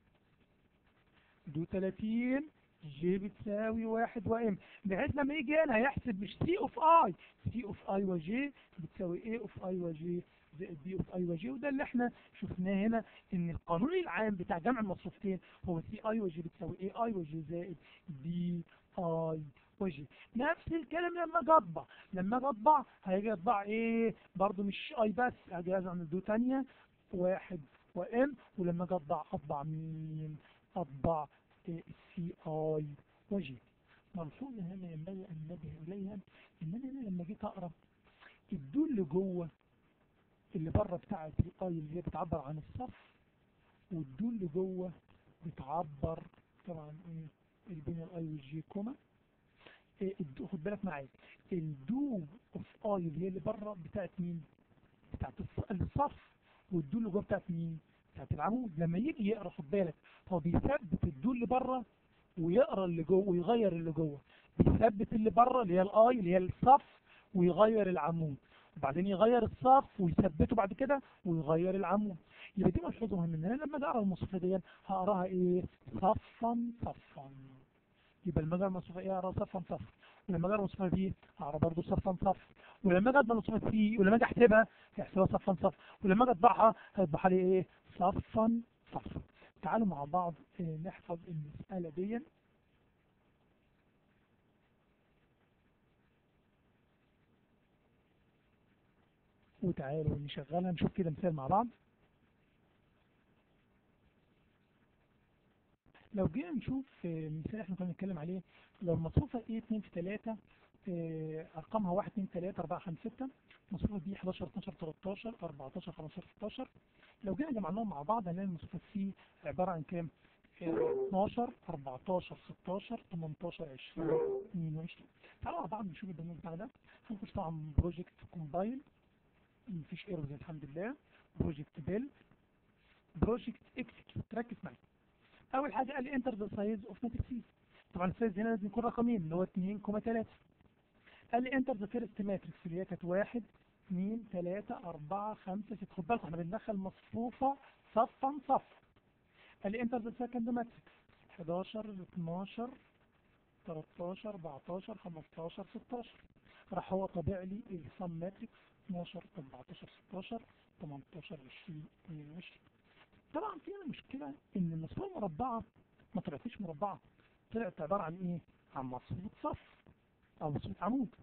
دو تلاتين جي بتساوي واحد وام بحيث لما يجي هنا هيحسب مش سي اوف اي سي اوف اي وجي بتساوي ايه اوف اي وجي زائد بي اوف اي وجي وده اللي احنا شفناه هنا ان القانون العام بتاع جمع المصروفتين هو سي اي وجي بتساوي ايه اي وجي زائد بي اي وجي نفس الكلام لما اجي اطبع لما اجي اطبع هيجي اطبع ايه برضو مش اي بس هاجي اعمل دو تانية واحد وام ولما اجي اطبع اطبع مين اطبع سي اي وجي ملحوظة هنا ينبغي ان ننبه اليها ان انا لما جيت اقرا الدو اللي جوه اللي بره بتاعت الاي اللي هي بتعبر عن الصف والدو اللي جوه بتعبر طبعا ايه بين الاي والجي كوما إيه خد بالك معايا الدو اوف اي اللي هي اللي بره بتاعت مين بتاعت الصف والدو اللي جوه بتاعت مين بتاعت العمود لما يجي يقرا خد بالك هو بيثبت الدو اللي بره ويقرا اللي جوه ويغير اللي جوه بيثبت اللي بره اللي هي الاي اللي هي الصف ويغير العمود وبعدين يغير الصف ويثبته بعد كده ويغير العمود يبقى دي ملحوظه مهمه ان انا لما اجي اقرا المصفوفه دي هقراها ايه صفا صفا يبقى لما اجي المصفوفه ايه اقرا صفا صفا ولما اجي المصفوفه دي هقرا برضه صفا صفا ولما اجي اطبع المصفوفه سي ولما اجي احسبها هيحسبها صفا صفا ولما اجي اطبعها هيطبعها لي ايه صفا صفا تعالوا مع بعض نحفظ المسألة دي وتعالوا نشغلها نشوف كده مثال مع بعض لو جينا نشوف مثال احنا كنا بنتكلم عليه لو المصروفة ايه 2 في 3 ارقامها 1 2 3 4 5 6 المصروفة دي 11 12 13 14 15 16 لو جينا جمعناهم مع بعض هنلاقي المصروفة سي عبارة عن كام 12 14 16 18 20 22 تعالوا مع بعض نشوف البرنامج بتاع ده هنخش طبعا بروجكت كومبايل مفيش ايرورز الحمد لله بروجكت بيل بروجكت اكسكيوت ركز معايا اول حاجه قال لي انتر ذا سايز اوف ماتريكس طبعا السايز هنا لازم يكون رقمين اللي هو 2.3 قال لي انتر ذا فيرست ماتريكس اللي هي كانت 1 2 3 4 5 6 خد بالك احنا بندخل مصفوفه صفا صف قال لي انتر ذا سكند ماتريكس 11 12 13 14 15 16 راح هو طابع لي السم ماتريكس 12 14 16 18 20 22 طبعا فيها مشكلة ان المصفوفة المربعة ما طلعتش مربعة طلعت عبارة عن ايه عن مصفوفة صف او مصفوفة عمود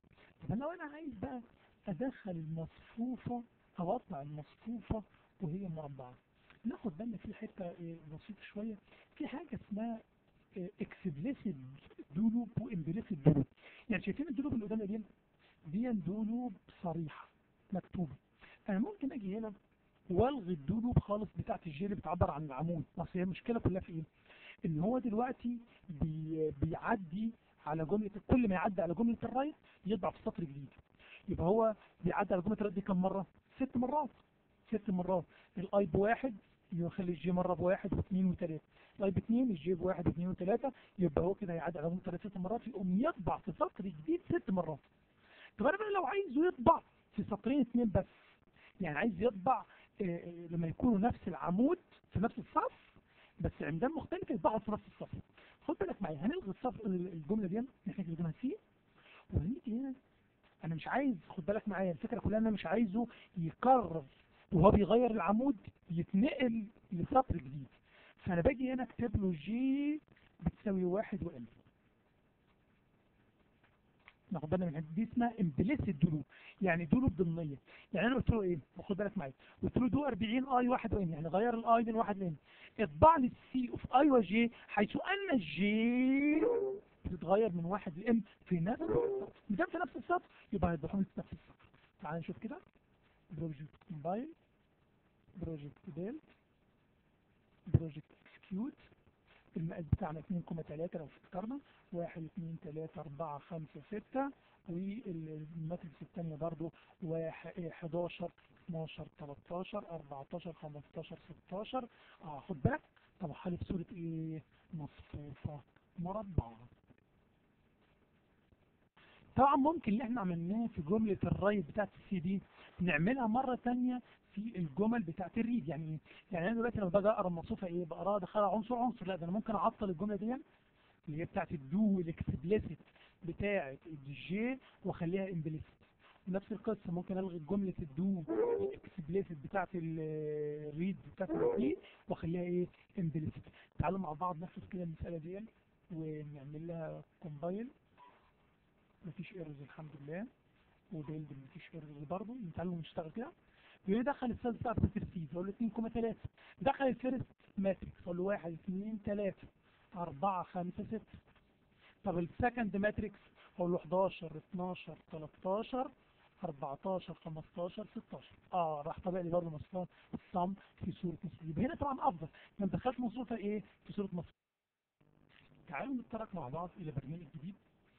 طب انا لو انا عايز بقى ادخل المصفوفة او اطلع المصفوفة وهي مربعة ناخد بالنا في حتة إيه بسيطة شوية في حاجة اسمها اكسبليسيد دولوب وامبليسيد دولوب يعني شايفين الدولوب اللي قدامنا دي دي دولوب صريحة مكتوبة انا ممكن اجي هنا والغي الدولوب خالص بتاعت الجي اللي بتعبر عن العمود اصل هي المشكلة كلها في ايه ان هو دلوقتي بي بيعدي على جملة كل ما يعدي على جملة الرايت يطبع في سطر جديد يبقى هو بيعدي على جملة الرايت دي كم مرة ست مرات ست مرات الاي بواحد يخلي الجي مرة بواحد واثنين وثلاثة الاي باثنين الجي بواحد واثنين وثلاجة يبقى هو كده هيعدي على جملة الرايت ست مرات يقوم يطبع في سطر جديد ست مرات طب انا بقى لو عايزه يطبع في سطرين اثنين بس يعني عايز يطبع آه، لما يكونوا نفس العمود في نفس الصف بس عمدان مختلفة يطبعوا في نفس الصف خد بالك معايا هنلغي الصف الجملة دي احنا كده سي وهنيجي هنا انا مش عايز خد بالك معايا الفكرة كلها انا مش عايزه يكرر وهو بيغير العمود يتنقل لسطر جديد فانا باجي هنا اكتب له جي بتساوي واحد وام ناخد بالنا من دي اسمها امبليسيد دولوب يعني دولوب ضمنيه يعني انا قلت له ايه خد بالك معايا قلت له دو 40 اي واحد وام يعني غير الاي من واحد لام اطبع لي السي اوف اي وجي حيث ان الجي بتتغير من واحد لام في نفس السطر ما دام في نفس السطر يبقى هيضحوا لي في نفس السطر تعال نشوف كده بروجكت كومبايل بروجكت ديل بروجكت اكسكيوت المقاس بتاعنا 2.3 لو فكرنا 1 2 3 4 5 6 والماتريكس الثانية برضو 11 12 13 14 15 16 اه خد بالك طبعا لي في صورة ايه مصفوفة مربعة طبعا ممكن اللي احنا عملناه في جملة الرايت بتاعت السي دي نعملها مرة تانية في الجمل بتاعت الريد يعني ايه؟ يعني انا دلوقتي لما باجي اقرا المصفوفة ايه بقراها دخلها عنصر عنصر لا ده انا ممكن اعطل الجملة دي اللي هي بتاعت الدو الاكسبليسيت بتاعت الجي واخليها امبليسيت نفس القصة ممكن الغي جملة الدو الاكسبليسيت بتاعت الريد بتاعت الريد واخليها ايه امبليسيت تعالوا مع بعض نفس كده المسألة دي ونعمل لها كومبايل مفيش ايرز الحمد لله وبيلد مفيش ايرز برضه نتعلم نشتغل كده يقول لي دخل السيلز بتاعت الترتيب اقول له 2.3 دخل الفيرست ماتريكس اقول له 1 2 3 4 5 6 طب السكند ماتريكس اقول له 11 12 13 14 15 16 اه راح طبع لي برضه مصفوفه الصم في صوره مصفوفه يبقى هنا طبعا افضل ما انت دخلت مصفوفه ايه في صوره مصفوفه تعالوا نتطرق مع بعض الى برنامج جديد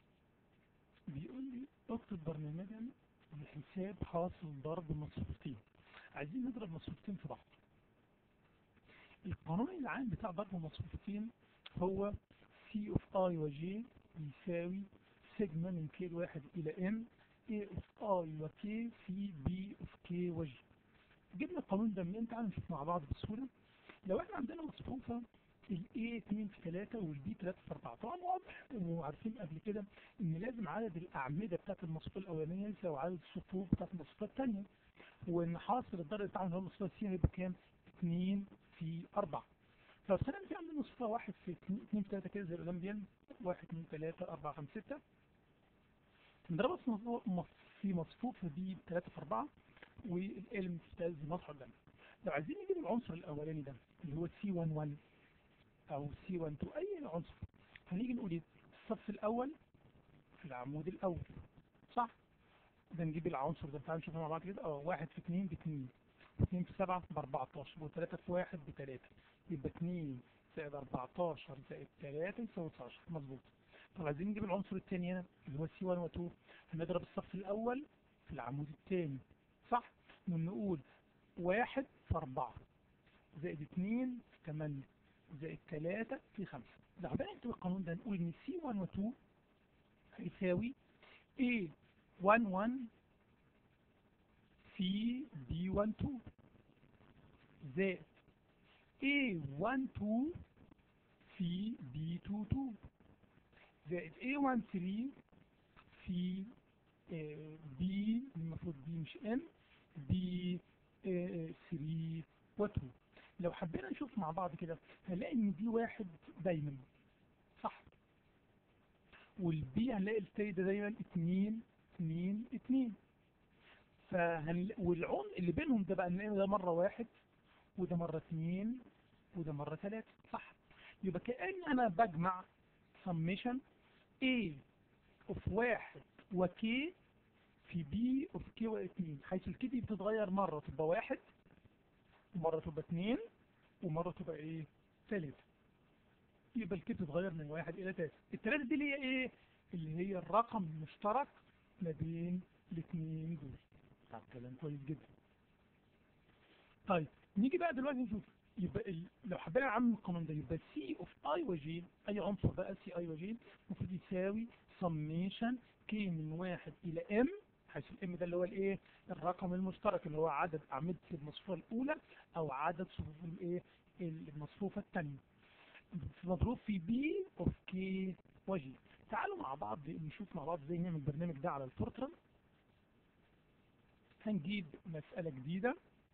بيقول لي اكتب برنامجا لحساب حاصل ضرب مصفوفتين عايزين نضرب مصفوفتين في بعض القانون العام بتاع ضرب مصفوفتين هو سي اوف اي وجي يساوي سيجما من كي الواحد الى ام اي اوف اي وكي في بي اوف كي وجي جبنا القانون ده منين تعالوا نشوف مع بعض بسهولة لو احنا عندنا مصفوفة ال A 2 في 3 وال B 3 في 4 طبعا واضح وعارفين قبل كده ان لازم عدد الاعمدة بتاعت المصفوفة الاولانية يساوي عدد الصفوف بتاعت المصفوفة الثانية وان حاصل الضرب بتاعهم اللي هو المصفوفة السي هيبقى كام 2 في 4 لو تخيل في عندنا مصفوفة 1 في 2 في 3 كده زي القدام دي 1 2 3 4 5 6 نضربها في مصفوفة في مصفوفة دي 3 في 4 والالم في مصحى قدامنا لو عايزين نجيب العنصر الاولاني ده اللي هو سي 1 1 او سي 1 2 اي عنصر هنيجي نقول ايه الصف الاول في العمود الاول صح ده نجيب العنصر ده تعالوا نشوفها مع بعض كده اه 1 في 2 ب 2 2 في 7 ب 14 و3 في 1 ب 3 يبقى 2 زائد 14 زائد 3 يساوي 19 مظبوط طب عايزين نجيب العنصر الثاني هنا اللي هو سي 1 و 2 هنضرب الصف الاول في العمود الثاني صح ونقول 1 في 4 زائد 2 في 8 زائد 3 في 5 لو بقى نكتب القانون ده نقول ان سي 1 و 2 هيساوي A 1 1 في B 1 2 زائد A 1 2 في B 2 2 زائد A 1 3 في B المفروض B مش M B 3 و 2 لو حبينا نشوف مع بعض كده هنلاقي ان دي واحد دايما صح والبي هنلاقي التاني ده دايما اتنين 2 2 فهن... والعمق اللي بينهم ده بقى ان ده مرة واحد وده مرة اتنين وده مرة تلاتة صح يبقى كأن انا بجمع summation A of واحد و K في B of K واتنين حيث الكي دي بتتغير مرة تبقى واحد ومرة تبقى اتنين ومرة تبقى ايه تلاتة يبقى الكي بتتغير من واحد الى تلاتة التلاتة دي اللي هي ايه اللي هي الرقم المشترك ما بين الاثنين دول طب كلام كويس جدا طيب نيجي بقى دلوقتي نشوف يبقى ال... لو حبينا نعمل القانون ده يبقى سي اوف اي وجي اي عنصر بقى سي اي وجي المفروض يساوي سميشن كي من واحد الى ام حيث الام ده اللي هو الايه الرقم المشترك اللي هو عدد اعمده المصفوفه الاولى او عدد صفوف الايه المصفوفه الثانيه مضروب في بي اوف كي وجي تعالوا مع بعض نشوف مع بعض ازاي نعمل البرنامج ده على الفورتران هنجيب مسألة جديدة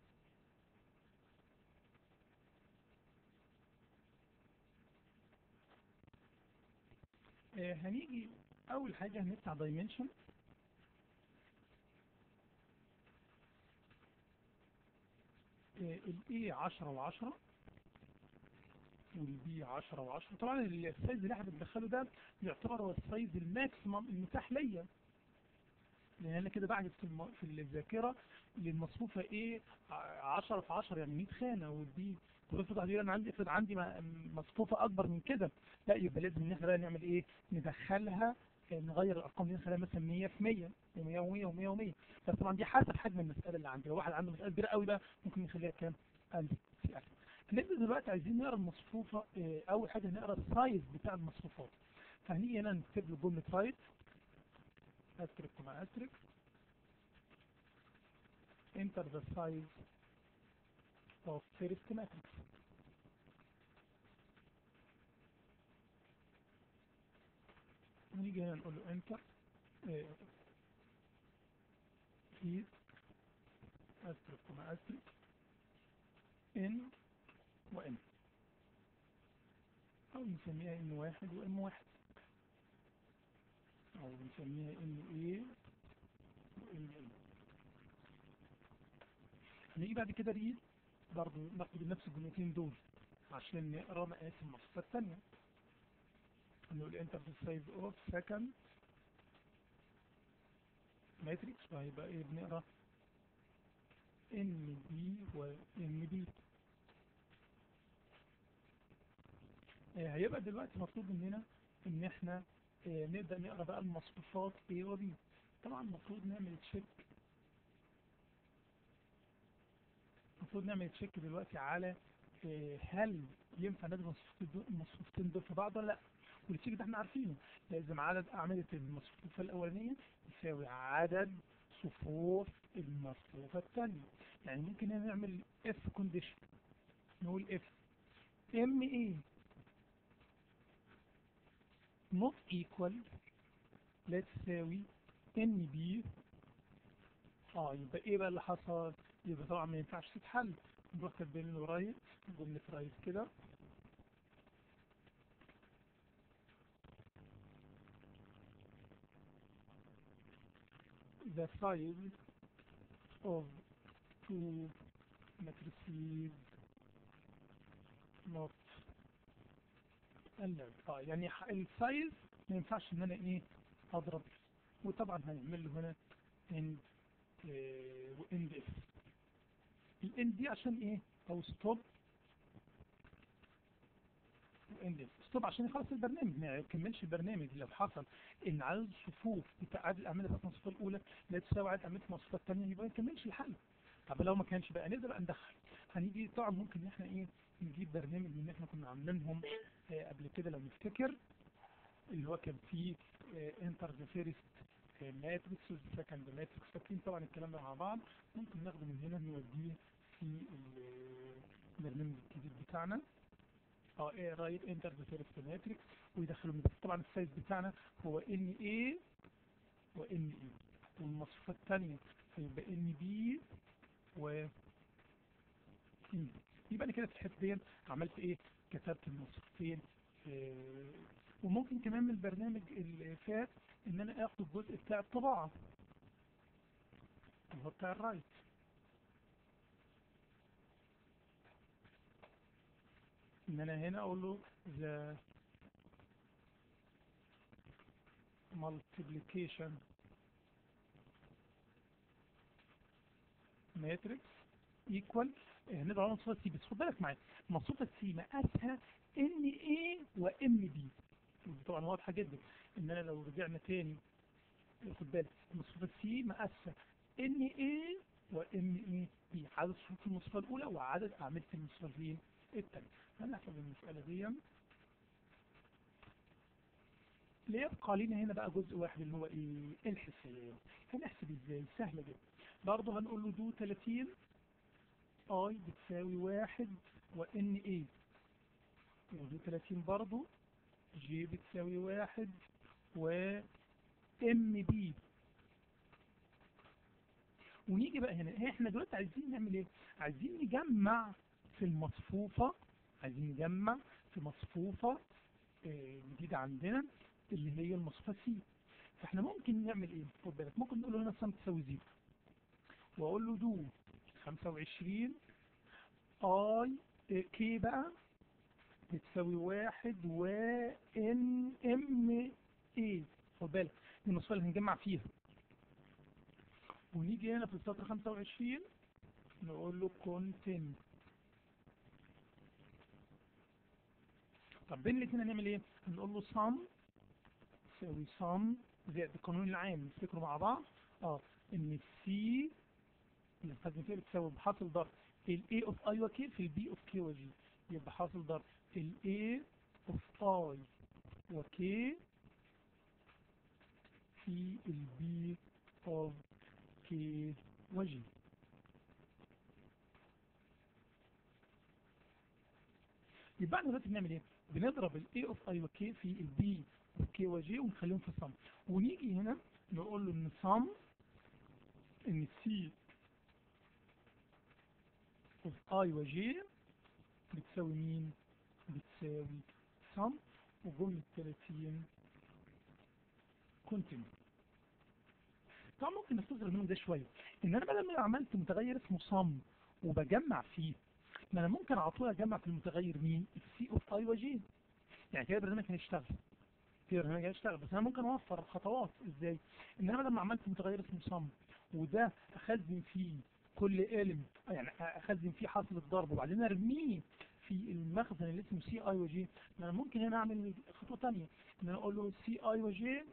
آه هنيجي أول حاجة هنفتح دايمنشن الاي 10 و10 والبي 10 و10 طبعا السايز اللي احنا بندخله ده يعتبر هو السايز الماكسيمم المتاح ليا لان انا كده بعجز في, الم... في الذاكره للمصفوفه ايه 10 في 10 يعني 100 خانه والبي افرض عندي انا عندي افرض عندي مصفوفه اكبر من كده لا يبقى لازم ان احنا بقى نعمل ايه ندخلها نغير الارقام دي نخليها مثلا 100 في 100 و100 و100 و100 و100 بس طبعا دي حسب حجم المساله اللي عندي لو واحد عنده مساله كبيره قوي بقى ممكن نخليها كام 1000 في 1000 هنبدا دلوقتي عايزين نقرا المصفوفه اه اول حاجه نقرا السايز بتاع المصفوفات فهنيجي هنا نكتب له جمله رايت استرك مع استرك enter the size of first matrix ونيجي هنا نقول له enter please استرك مع استرك n و m او نسميها n واحد و m واحد او بنسميها ان ايه وان ال هنيجي بعد كده ريد برضه ناخد نفس الجملتين دول عشان نقرا مقاس المصفوفه الثانيه نقول انتر سايز اوف سكند ماتريكس فهيبقى ايه بنقرا ان بي وان بي هيبقى دلوقتي مطلوب مننا ان احنا اه نبدأ نقرأ بقى المصفوفات A و B طبعا المفروض نعمل تشيك المفروض نعمل تشيك دلوقتي على اه هل ينفع ندرس المصفوفتين دول في بعض ولا لا والتشيك ده احنا عارفينه لازم عدد أعمدة المصفوفة الأولانية يساوي عدد صفوف المصفوفة الثانية يعني ممكن نعمل اف كونديشن نقول اف ام ايه not equal لا تساوي ان بي اه يبقى ايه بقى اللي حصل يبقى طبعا ما ينفعش تتحل نروح كاتبين له رايت جملة رايت كده the size of two matrices not اللعب اه يعني السايز ما ينفعش ان انا ايه اضرب وطبعا هنعمل له هنا اند اه واند اف الاند دي عشان ايه او ستوب واند اف ستوب عشان يخلص البرنامج ما يكملش البرنامج لو حصل ان عدد الصفوف بتاع عدد الاعمده بتاعت المصفوفه الاولى لا تساوي عدد اعمده المصفوفه الثانيه يبقى ما يكملش الحل طب لو ما كانش بقى نبدا بقى ندخل هنيجي طبعا ممكن ان احنا ايه نجيب برنامج من احنا كنا عاملينهم آه قبل كده لو نفتكر اللي هو كان فيه انتر ذا فيرست ماتريكس والسكند ماتريكس فاكرين طبعا الكلام ده مع بعض ممكن ناخده من هنا نوديه في البرنامج الجديد بتاعنا اه ايه رايت انتر ذا فيرست ماتريكس ويدخله من طبعا السايز بتاعنا هو ان ايه وان ايه والمصفوفه الثانيه هيبقى ان بي و ان يبقى انا كده في الحته دي عملت ايه كتبت المصفوفتين آه وممكن كمان من البرنامج اللي فات ان انا اخد الجزء بتاع الطباعه اللي هو بتاع الرايت ان انا هنا اقول له the multiplication matrix equal هنضع على مصفوفة سي بس خد بالك معايا مصفوفة سي مقاسها ان ايه وام بي ودي طبعا واضحة جدا ان انا لو رجعنا تاني خد بالك مصفوفة سي مقاسها ان ايه وام ايه بي عدد صفوف المصفوفة الاولى وعدد اعمدة المصفوفين التانية هنحسب المسألة دي ليبقى لنا هنا بقى جزء واحد اللي هو ايه الحساب هنحسب ازاي سهلة جدا برضه هنقول له دو 30 اي بتساوي واحد وان ايه ودو 30 برضه جي بتساوي واحد و ام بي ونيجي بقى هنا احنا دلوقتي عايزين نعمل ايه عايزين نجمع في المصفوفة عايزين نجمع في مصفوفة آه، جديدة عندنا اللي هي المصفوفة سي فاحنا ممكن نعمل ايه خد بالك ممكن نقول له هنا سم تساوي زيرو واقول له دو 25 اي آه، كي بقى بتساوي واحد و ان ام ايه خد بالك دي المصفوفة اللي هنجمع فيها ونيجي هنا في السطر 25 نقول له كونتين طب بين الاثنين هنعمل ايه هنقول له sum تساوي sum زائد القانون العام نفتكروا مع بعض اه ان السي اللي بتستخدم فيها بتساوي بحاصل ضرب ال A of I و K في ال B of K و G يبقى حاصل ضرب ال A of I و K في ال B of K و G يبقى احنا دلوقتي بنعمل ايه؟ بنضرب ال A of I و K في ال B of K و G ونخليهم في sum ونيجي هنا نقول له ان sum ان C of I و J بتساوي مين؟ بتساوي sum وجملة 30 continue طبعا ممكن نستظهر منه ده شوية ان انا بدل ما عملت متغير اسمه sum وبجمع فيه ما انا ممكن على طول اجمع في المتغير مين السي اوف اي وجي يعني كده البرنامج هيشتغل كده البرنامج هيشتغل بس انا ممكن اوفر الخطوات ازاي ان انا بدل ما عملت متغير اسمه صم وده اخزن فيه كل الم يعني اخزن فيه حاصل الضرب وبعدين ارميه في المخزن اللي اسمه سي اي وجي ما انا ممكن هنا اعمل خطوه ثانيه ان انا اقول له سي اي وجي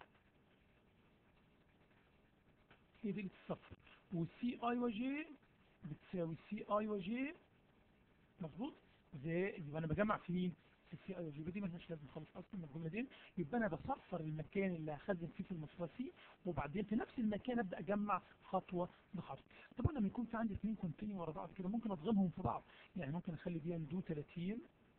هي دي الصفر والسي اي وجي بتساوي سي اي وجي مظبوط زي يبقى انا بجمع في مين في السي اي وجي دي مالهاش لازم خالص اصلا من الجمله دي يبقى انا بصفر المكان اللي هخزن فيه في المصفوفه سي وبعدين في نفس المكان ابدا اجمع خطوه بخطوه طبعا لما يكون في عندي اثنين كونتينيو ورا بعض كده ممكن اضغمهم في بعض يعني ممكن اخلي دي دو 30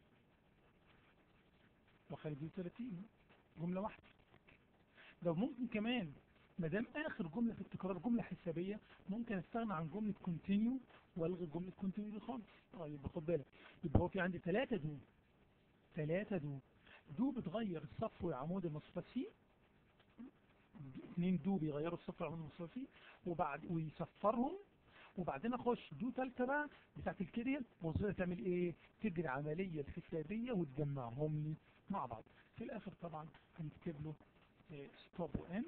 واخلي دي 30 جمله واحده لو ممكن كمان ما دام اخر جمله في التكرار جمله حسابيه ممكن استغنى عن جمله كونتينيو والغي جمله كونتينيو دي خالص اه يبقى خد بالك يبقى هو في عندي ثلاثه دو ثلاثه دو دو بتغير الصف عمود المصفى سي اثنين دو بيغيروا الصف عمود المصفى سي وبعد ويصفرهم وبعدين اخش دو ثالثه بقى بتاعت الكريال وظيفتها تعمل ايه تجري عمليه الحسابيه وتجمعهم لي مع بعض في الاخر طبعا هنكتب له ستوب واند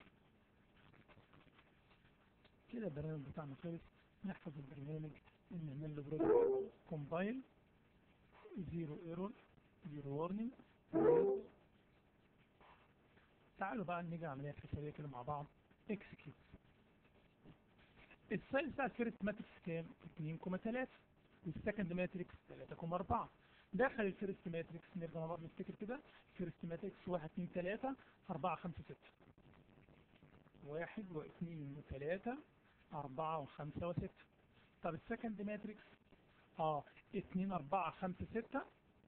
كده البرنامج بتاعنا خلص نحفظ البرنامج نعمل له بروجرام كومبايل زيرو ايرور زيرو وارنينج تعالوا بقى نيجي عمليات حسابيه كده مع بعض اكسكيوت السايز بتاع الفيرست ماتريكس كام 2.3 والسكند ماتريكس 3.4 داخل الفيرست ماتريكس نرجع مع بعض نفتكر كده الفيرست ماتريكس 1 2 3 4 5 6 واحد واثنين وثلاثة أربعة وخمسة وستة طب السكند ماتريكس اه اتنين أربعة خمسة ستة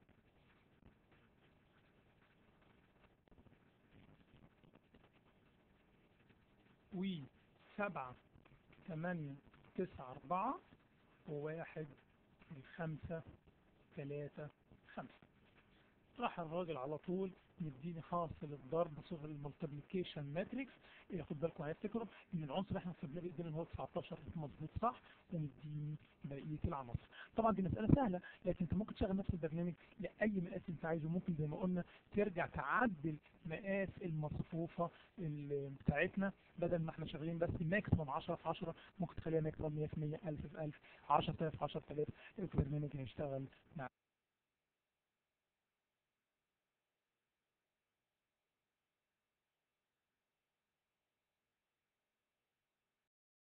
وسبعة ثمانية تسعة أربعة وواحد خمسة ثلاثة خمسة راح الراجل على طول مديني حاصل الضرب بصيغه الملتبليكيشن ماتريكس خد بالكم هيفتكروا ان العنصر اللي احنا حسبناه بايدينا ان هو 19 مظبوط صح ومديني بقيه العناصر طبعا دي مساله سهله لكن انت ممكن تشغل نفس البرنامج لاي مقاس انت عايزه ممكن زي ما قلنا ترجع تعدل مقاس المصفوفه ال- بتاعتنا بدل ما احنا شغالين بس ماكسيموم 10 في 10 ممكن تخليها ماكسيموم 100 في 100 1000 في 1000 10000 في 10000 البرنامج هيشتغل مع